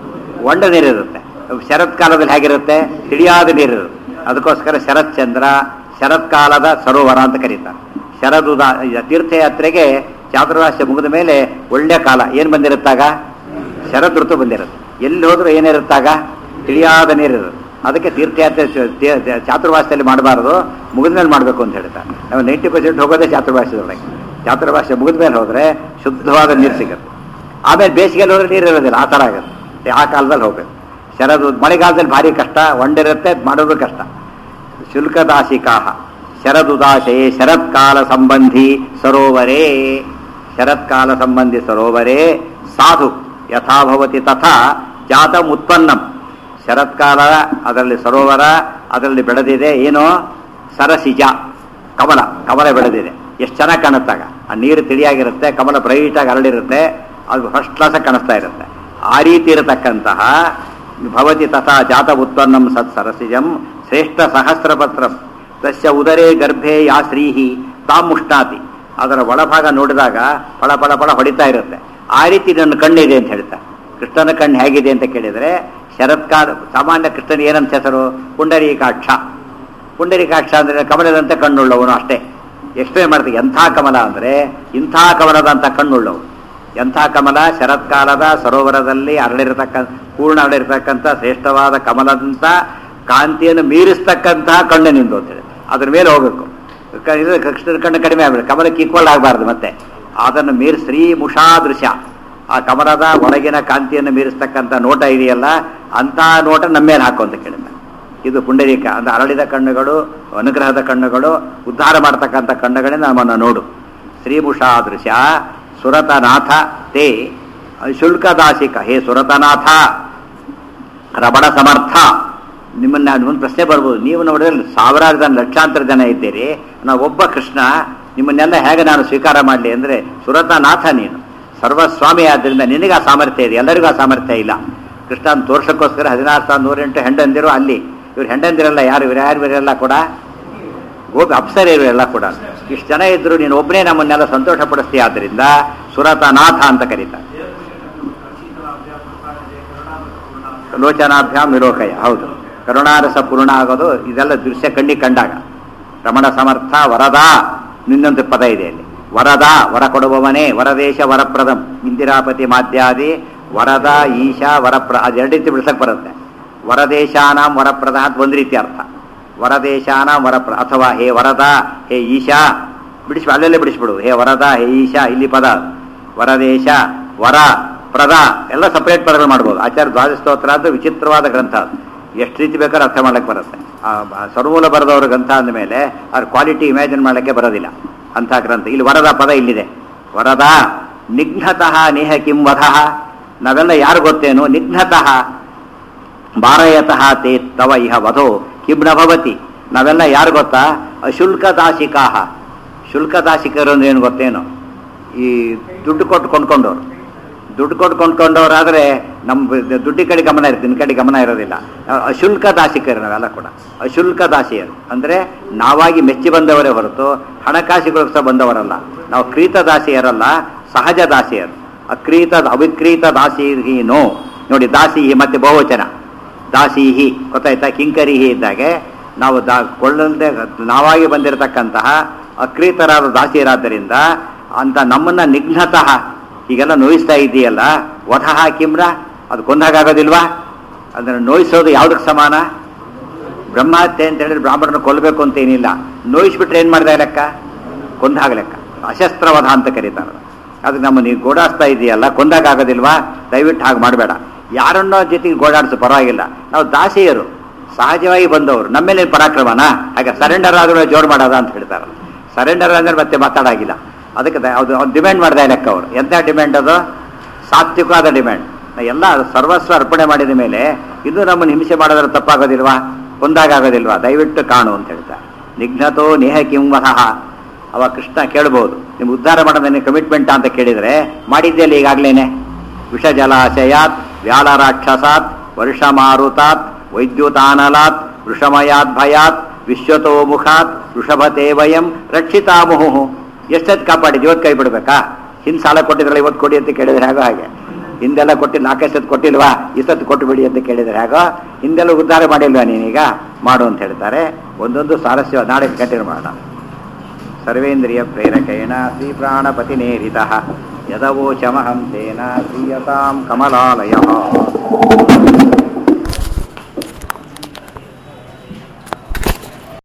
ಒಂಡ ನೀರಿರುತ್ತೆ ಶರತ್ಕಾಲದಲ್ಲಿ ಹೇಗಿರುತ್ತೆ ತಿಳಿಯಾದ ನೀರಿರುತ್ತೆ ಅದಕ್ಕೋಸ್ಕರ ಶರತ್ಚಂದ್ರ ಶರತ್ಕಾಲದ ಸರೋವರ ಅಂತ ಕರೀತಾರೆ ಶರದುದ ತೀರ್ಥಯಾತ್ರೆಗೆ ಚಾತುರ್ಮಾಸ್ಯ ಮುಗಿದ ಮೇಲೆ ಒಳ್ಳೆ ಕಾಲ ಏನು ಬಂದಿರುತ್ತಾಗ ಶರದ್ ಋತು ಬಂದಿರುತ್ತೆ ಎಲ್ಲಿ ಹೋದ್ರೂ ಏನಿರುತ್ತಾಗ ತಿಳಿಯಾದ ನೀರಿರುತ್ತೆ ಅದಕ್ಕೆ ತೀರ್ಥಯಾತ್ರೆ ಚ- ತಿ- ತಿ- ಚಾತುರ್ಮಾಸ್ಯದಲ್ಲಿ ಮಾಡಬಾರ್ದು ಮುಗಿದ ಮೇಲೆ ಮಾಡಬೇಕು ಅಂತ ಹೇಳ್ತಾರೆ ನಾವು ನೈಂಟಿ ಪರ್ಸೆಂಟ್ ಹೋಗೋದೇ ಚಾತುರ್ಮಾಸ್ಯದೊಳಗೆ ಚಾತುರ್ಮಾಸ್ಯ ಮುಗಿದ ಮೇಲೆ ಹೋದರೆ ಶುದ್ಧವಾದ ನೀರು ಸಿಗುತ್ತೆ ಆಮೇಲೆ ಬೇಸಿಗೆಯಲ್ಲಿ ಹೋದ್ರೆ ನೀರು ಇರೋದಿಲ್ಲ ಆ ಥರ ಆಗುತ್ತೆ ಆ ಕಾಲದಲ್ಲಿ ಹೋಗ್ಬೇಕು ಶರದು ಮಳೆಗಾಲದಲ್ಲಿ ಭಾರಿ ಕಷ್ಟ ಒಂಡಿರುತ್ತೆ ಮಾಡೋದು ಕಷ್ಟ ಶುಲ್ಕದಾಸಿಕಾಹ ಶರದುದಾಶಯೇ ಶರತ್ಕಾಲ ಸಂಬಂಧಿ ಸರೋವರೇ ಶರತ್ಕಾಲ ಸಂಬಂಧಿ ಸರೋವರೇ ಸಾಧು ಯಥಾಭವತಿ ತಥಾ ಜಾತಂ ಉತ್ಪನ್ನಂ ಶರತ್ಕಾಲ ಅದರಲ್ಲಿ ಸರೋವರ ಅದರಲ್ಲಿ ಬೆಳೆದಿದೆ ಏನು ಸರಸಿಜ ಕಮಲ ಕಮಲ ಬೆಳೆದಿದೆ ಎಷ್ಟು ಚೆನ್ನಾಗಿ ಕಾಣುತ್ತಾಗ ಆ ನೀರು ತಿಳಿಯಾಗಿರುತ್ತೆ ಕಮಲ ಬ್ರೈಟಾಗಿ ಹರಡಿರುತ್ತೆ ಅದು ಫಸ್ಟ್ ಕ್ಲಾಸಾಗಿ ಕಾಣಿಸ್ತಾ ಇರುತ್ತೆ ಆ ರೀತಿ ಇರತಕ್ಕಂತಹ ಭವತಿ ತಥಾ ಜಾತ ಉತ್ಪನ್ನಂ ಸತ್ ಸರಸಿಜಂ ಶ್ರೇಷ್ಠ ಸಹಸ್ರಪತ್ರಂ ತಸ್ಯ ಉದರೇ ಗರ್ಭೆ ಯಾ ಶ್ರೀಹಿ ತಾಂ ಮುಷ್ಣಾತಿ ಅದರ ಒಳಭಾಗ ನೋಡಿದಾಗ ಫಳ ಫಳ ಫಳ ಹೊಡಿತಾ ಇರುತ್ತೆ ಆ ರೀತಿ ನನ್ನ ಕಣ್ಣಿದೆ ಅಂತ ಹೇಳ್ತಾರೆ ಕೃಷ್ಣನ ಕಣ್ಣು ಹೇಗಿದೆ ಅಂತ ಕೇಳಿದರೆ ಶರತ್ಕಾಲ ಸಾಮಾನ್ಯ ಕೃಷ್ಣನ ಏನಂತ ಹೆಸರು ಪುಂಡರೀಕಾಕ್ಷ ಪುಂಡರೀಕಾಕ್ಷ ಅಂದರೆ ಕಮಲದಂತೆ ಕಣ್ಣುಳ್ಳವನು ಅಷ್ಟೇ ಎಕ್ಸ್ಪ್ಲೇನ್ ಮಾಡ್ತೀವಿ ಎಂಥ ಕಮಲ ಅಂದರೆ ಇಂಥ ಕಮಲದಂಥ ಕಣ್ಣುಳ್ಳವನು ಎಂಥ ಕಮಲ ಶರತ್ಕಾಲದ ಸರೋವರದಲ್ಲಿ ಅರಳಿರತಕ್ಕ ಪೂರ್ಣ ಅರಳಿರತಕ್ಕಂಥ ಶ್ರೇಷ್ಠವಾದ ಕಮಲದಂಥ ಕಾಂತಿಯನ್ನು ಮೀರಿಸ್ತಕ್ಕಂತಹ ಕಣ್ಣು ನಿಂದು ಅಂತೇಳಿ ಅದ್ರ ಮೇಲೆ ಹೋಗಬೇಕು ಕ- ಇದು ಕೃಷ್ಣನ ಕಣ್ಣು ಕಡಿಮೆ ಆಗ್ಬಿಡುತ್ತೆ ಕಮಲಕ್ಕೆ ಈಕ್ವಲ್ ಆಗಬಾರ್ದು ಮತ್ತೆ ಅದನ್ನು ಮೀರಿ ಶ್ರೀ ಮುಷಾ ದೃಶ್ಯ ಆ ಕಮಲದ ಒಳಗಿನ ಕಾಂತಿಯನ್ನು ಮೀರಿಸ್ತಕ್ಕಂಥ ನೋಟ ಇದೆಯಲ್ಲ ಅಂಥ ನೋಟ ನಮ್ಮ ಮೇಲೆ ಹಾಕು ಅಂತ ಕೇಳಿದ ಇದು ಪುಂಡರೀಕ ಅಂದ್ರೆ ಅರಳಿದ ಕಣ್ಣುಗಳು ಅನುಗ್ರಹದ ಕಣ್ಣುಗಳು ಉದ್ಧಾರ ಮಾಡ್ತಕ್ಕಂಥ ಕಣ್ಣುಗಳೇ ನಮ್ಮನ್ನು ನೋಡು ಶ್ರೀಭೂಷಾದೃಶ ಸುರತನಾಥ ತೇ ಶುಲ್ಕದಾಸಿಕ ಹೇ ಸುರತನಾಥ ರಬಡ ಸಮರ್ಥ ನಿಮ್ಮನ್ನ ಒಂದು ಪ್ರಶ್ನೆ ಬರ್ಬೋದು ನೀವು ನೋಡಿದ್ರೆ ಸಾವಿರಾರು ಜನ ಲಕ್ಷಾಂತರ ಜನ ಇದ್ದೀರಿ ನಾವು ಒಬ್ಬ ಕೃಷ್ಣ ನಿಮ್ಮನ್ನೆಲ್ಲ ಹೇಗೆ ನಾನು ಸ್ವೀಕಾರ ಮಾಡಲಿ ಅಂದರೆ ಸುರತನಾಥ ನೀನು ಸರ್ವಸ್ವಾಮಿ ಆದ್ದರಿಂದ ನಿನಗೆ ಆ ಸಾಮರ್ಥ್ಯ ಇದೆ ಎಲ್ಲರಿಗೂ ಆ ಸಾಮರ್ಥ್ಯ ಇಲ್ಲ ಕೃಷ್ಣನ ತೋರ್ಸಕ್ಕೋಸ್ಕರ ಹದಿನಾರು ಸಾವಿರ ನೂರೆಂಟು ಹೆಂಡಂದಿರು ಅಲ್ಲಿ ಇವ್ರು ಹೆಂಡಂದಿರಲ್ಲ ಯಾರು ಇವ್ರು ಯಾರು ಇವರೆಲ್ಲ ಕೂಡ ಗೋಪಿ ಅಪ್ಸರ ಇವರೆಲ್ಲ ಕೂಡ ಇಷ್ಟು ಜನ ಇದ್ರು ನೀನು ಒಬ್ಬನೇ ನಮ್ಮನ್ನೆಲ್ಲ ಸಂತೋಷ ಪಡಿಸ್ತೀಯ ಆದ್ದರಿಂದ ಸುರತನಾಥ ಅಂತ ಕರೀತಾರೆ ಲೋಚನಾಭ್ಯಾಮ್ ವಿಲೋಕಯ ಹೌದು ಕರುಣಾರಸ ಪೂರ್ಣ ಆಗೋದು ಇದೆಲ್ಲ ದೃಶ್ಯ ಕಣ್ಣಿ ಕಂಡಾಗ ರಮಣ ಸಮರ್ಥ ವರದ ನಿನ್ನೊಂದು ಪದ ಇದೆ ಅಲ್ಲಿ ವರದ ವರ ಕೊಡುವವನೇ ವರದೇಶ ವರಪ್ರದಂ ಇಂದಿರಾಪತಿ ಮಾಧ್ಯಾದಿ ವರದ ಈಶಾ ವರಪ್ರ ಅದೆರಡು ರೀತಿ ಬಿಡ್ಸಕ್ ಬರುತ್ತೆ ವರದೇಶಾನಾಂ ವರಪ್ರದ ಅಂತ ಒಂದು ರೀತಿ ಅರ್ಥ ವರದೇಶಾನಾಂ ವರಪ್ರ ಅಥವಾ ಹೇ ವರದ ಹೇ ಈಶಾ ಬಿಡಿಸ್ ಅಲ್ಲೆಲ್ಲೇ ಬಿಡಿಸ್ಬಿಡು ಹೇ ವರದ ಹೇ ಈಶಾ ಇಲ್ಲಿ ಪದ ವರದೇಶ ವರ ಪ್ರದ ಎಲ್ಲ ಸಪರೇಟ್ ಪದಗಳು ಮಾಡ್ಬೋದು ಆಚಾರ್ಯ ದ್ವಾದಶ ಸ್ತೋತ್ರ ಅದು ವಿಚಿತ್ರವಾದ ಗ್ರಂಥ ಅದು ಎಷ್ಟು ರೀತಿ ಬೇಕಾದ್ರೂ ಅರ್ಥ ಮಾಡ್ಲಿಕ್ಕೆ ಬರುತ್ತೆ ಆ ಆ ಸರ್ವೂಲ ಬರೆದವ್ರ ಗ್ರಂಥ ಅಂದಮೇಲೆ ಅದ್ರ ಕ್ವಾಲಿಟಿ ಇಮ್ಯಾಜಿನ್ ಮಾಡಲಿಕ್ಕೆ ಬರೋದಿಲ್ಲ ಅಂಥ ಗ್ರಂಥ ಇಲ್ಲಿ ವರದ ಪದ ಇಲ್ಲಿದೆ ವರದ ನಿಘ್ನತಃ ನೇಹ ಕಿಂ ವಧಃ ನಾವೆಲ್ಲ ಯಾರು ಗೊತ್ತೇನು ನಿಘ್ನತಃ ಭಾರಯತಃ ತೇ ತವ ಇಹ ವಧೋ ಕಿಂ ನ ಭವತಿ ನಾವೆಲ್ಲ ಯಾರು ಗೊತ್ತಾ ಅಶುಲ್ಕ ದಾಸಿಕಾಹ ಶುಲ್ಕ ದಾಸಿಕರು ಅಂದ್ರೆ ಏನು ಗೊತ್ತೇನು ಈ ದುಡ್ಡು ಕೊಟ್ಟು ಕೊಂಡ್ಕೊಂಡವ್ರು ದುಡ್ಡು ಕೊಟ್ಟು ಕೊಂಡ್ಕೊಂಡವ್ರಾದ್ರೆ ನಮ್ಮ ದುಡ್ಡಿ ಕಡೆ ಗಮನ ಇರುತ್ತೆ ನಿನ್ನ ಕಡೆ ಗಮನ ಇರೋದಿಲ್ಲ ನಾವು ಅಶುಲ್ಕ ದಾಸಿಕರು ನಾವೆಲ್ಲ ಕೂಡ ಅಶುಲ್ಕ ದಾಸಿಯರು ಅಂದರೆ ನಾವಾಗಿ ಮೆಚ್ಚಿ ಬಂದವರೇ ಹೊರತು ಹಣಕಾಸಿಗೋಸ್ಕರ ಬಂದವರಲ್ಲ ನಾವು ಕ್ರೀತ ದಾಸಿಯರಲ್ಲ ಸಹಜ ದಾಸಿಯರು ಅಕ್ರೀತ ಅವಿಕ್ರೀತ ದಾಸಿ ನೋ ನೋಡಿ ದಾಸಿಹಿ ಮತ್ತೆ ಬಹುವಚನ ದಾಸೀಹಿ ಗೊತ್ತಾಯ್ತಾ ಕಿಂಕರಿಹಿ ಇದ್ದಾಗೆ ನಾವು ದಾ ಕೊಳ್ಳದೆ ನಾವಾಗಿ ಬಂದಿರತಕ್ಕಂತಹ ಅಕ್ರೀತರಾದ ದಾಸಿಯರಾದ್ದರಿಂದ ಅಂತ ನಮ್ಮನ್ನ ನಿಘ್ನತಃ ಹೀಗೆಲ್ಲ ನೋಯಿಸ್ತಾ ಇದೆಯಲ್ಲ ವಧಃ ಕಿಮ್ರ ಅದು ಕೊಂದಾಗೋದಿಲ್ವಾ ಅದನ್ನು ನೋಯಿಸೋದು ಯಾವುದಕ್ಕೆ ಸಮಾನ ಬ್ರಹ್ಮಹತ್ಯೆ ಅಂತ ಹೇಳಿದ್ರೆ ಬ್ರಾಹ್ಮಣನ ಕೊಲ್ಲಬೇಕು ಅಂತ ಏನಿಲ್ಲ ನೋಯಿಸ್ಬಿಟ್ರೆ ಏನು ಮಾಡಿದ ಲೆಕ್ಕ ಕೊಂದಾಗ ಲೆಕ್ಕ ಅಶಸ್ತ್ರವಧ ಅಂತ ಕರೀತಾರೆ ಅದಕ್ಕೆ ನಮ್ಮ ನೀವು ಗೋಡಾಡ್ಸ್ತಾ ಇದೆಯಲ್ಲ ಕೊಂದಾಗೋದಿಲ್ವಾ ದಯವಿಟ್ಟು ಹಾಗೆ ಮಾಡಬೇಡ ಯಾರನ್ನೋ ಜೊತೆಗೆ ಗೋಡಾಡಿಸು ಪರವಾಗಿಲ್ಲ ನಾವು ದಾಸಿಯರು ಸಹಜವಾಗಿ ಬಂದವರು ನಮ್ಮೇಲೆ ಪರಾಕ್ರಮನಾ ಹಾಗೆ ಸರೆಂಡರ್ ಆದ್ರೂ ಜೋರು ಮಾಡೋದ ಅಂತ ಹೇಳ್ತಾರಲ್ಲ ಸರೆಂಡರ್ ಅಂದ್ರೆ ಮತ್ತೆ ಮಾತಾಡಾಗಿಲ್ಲ ಅದಕ್ಕೆ ದ- ಅದು ಅವ್ನು ಡಿಮ್ಯಾಂಡ್ ಮಾಡ್ದ ಲೆಕ್ಕ ಅವರು ಎಂಥ ಡಿಮ್ಯಾಂಡ್ ಅದು ಸಾತ್ವಿಕವಾದ ಡಿಮ್ಯಾಂಡ್ ಎಲ್ಲ ಸರ್ವಸ್ವ ಅರ್ಪಣೆ ಮಾಡಿದ ಮೇಲೆ ಇದು ನಮ್ಮನ್ನು ಹಿಂಸೆ ಮಾಡೋದ್ರ ತಪ್ಪಾಗೋದಿಲ್ವಾ ಒಂದಾಗೋದಿಲ್ವಾ ದಯವಿಟ್ಟು ಕಾಣು ಅಂತ ಹೇಳ್ತಾರೆ ನಿಘ್ನತೋ ನೇಹ ಕಿಂವಹ ಅವ ಕೃಷ್ಣ ಕೇಳ್ಬೋದು ನಿಮ್ಗೆ ಉದ್ಧಾರ ಮಾಡೋದನ್ನೇ ಕಮಿಟ್ಮೆಂಟ್ ಅಂತ ಕೇಳಿದರೆ ಮಾಡಿದ್ದೆಲ್ಲ ಈಗಾಗಲೇನೆ ವಿಷ ಜಲಾಶಯಾತ್ ವ್ಯಾಲ ರಾಕ್ಷಸಾತ್ ವರ್ಷ ಮಾರುತಾತ್ ವೈದ್ಯುತಾನಲಾತ್ ವೃಷಮಯಾತ್ ಭಯಾತ್ ವಿಶ್ವತೋ ಮುಖಾತ್ ವೃಷಭತೆ ವಯಂ ರಕ್ಷಿತಾಮುಹು ಎಷ್ಟೊತ್ತು ಕಾಪಾಡಿದ್ ಇವತ್ತು ಕೈ ಬಿಡ್ಬೇಕಾ ಹಿಂದ್ ಸಾಲ ಕೊಟ್ಟಿದ್ರಲ್ಲ ಇವತ್ತು ಕೊಡಿ ಅಂತ ಕೇಳಿದ್ರೆ ಹೇಗೋ ಹಾಗೆ ಹಿಂದೆಲ್ಲ ಕೊಟ್ಟು ನಾಲ್ಕೈದು ಕೊಟ್ಟಿಲ್ವಾ ಇಷ್ಟೊತ್ತು ಕೊಟ್ಟು ಬಿಡಿ ಅಂತ ಕೇಳಿದ್ರೆ ಹೇಗೋ ಹಿಂದೆಲ್ಲ ಉದ್ಧಾರ ಮಾಡಿಲ್ವಾ ನೀನೀಗ ಮಾಡು ಅಂತ ಹೇಳ್ತಾರೆ ಒಂದೊಂದು ಸಾರಸ್ಯ ನಾಳೆ ಕಂಟಿನ್ಯೂ ಮಾಡೋಣ ಸರ್ವೇಂದ್ರಿಯ ಪ್ರೇರಕೇಣ ಶ್ರೀ ಪ್ರಾಣಪತಿ ನೇರಿತ ಯದವೋಚಮಹಂ ತೇನ ಶ್ರೀಯತಾಂ ಕಮಲಾಲಯ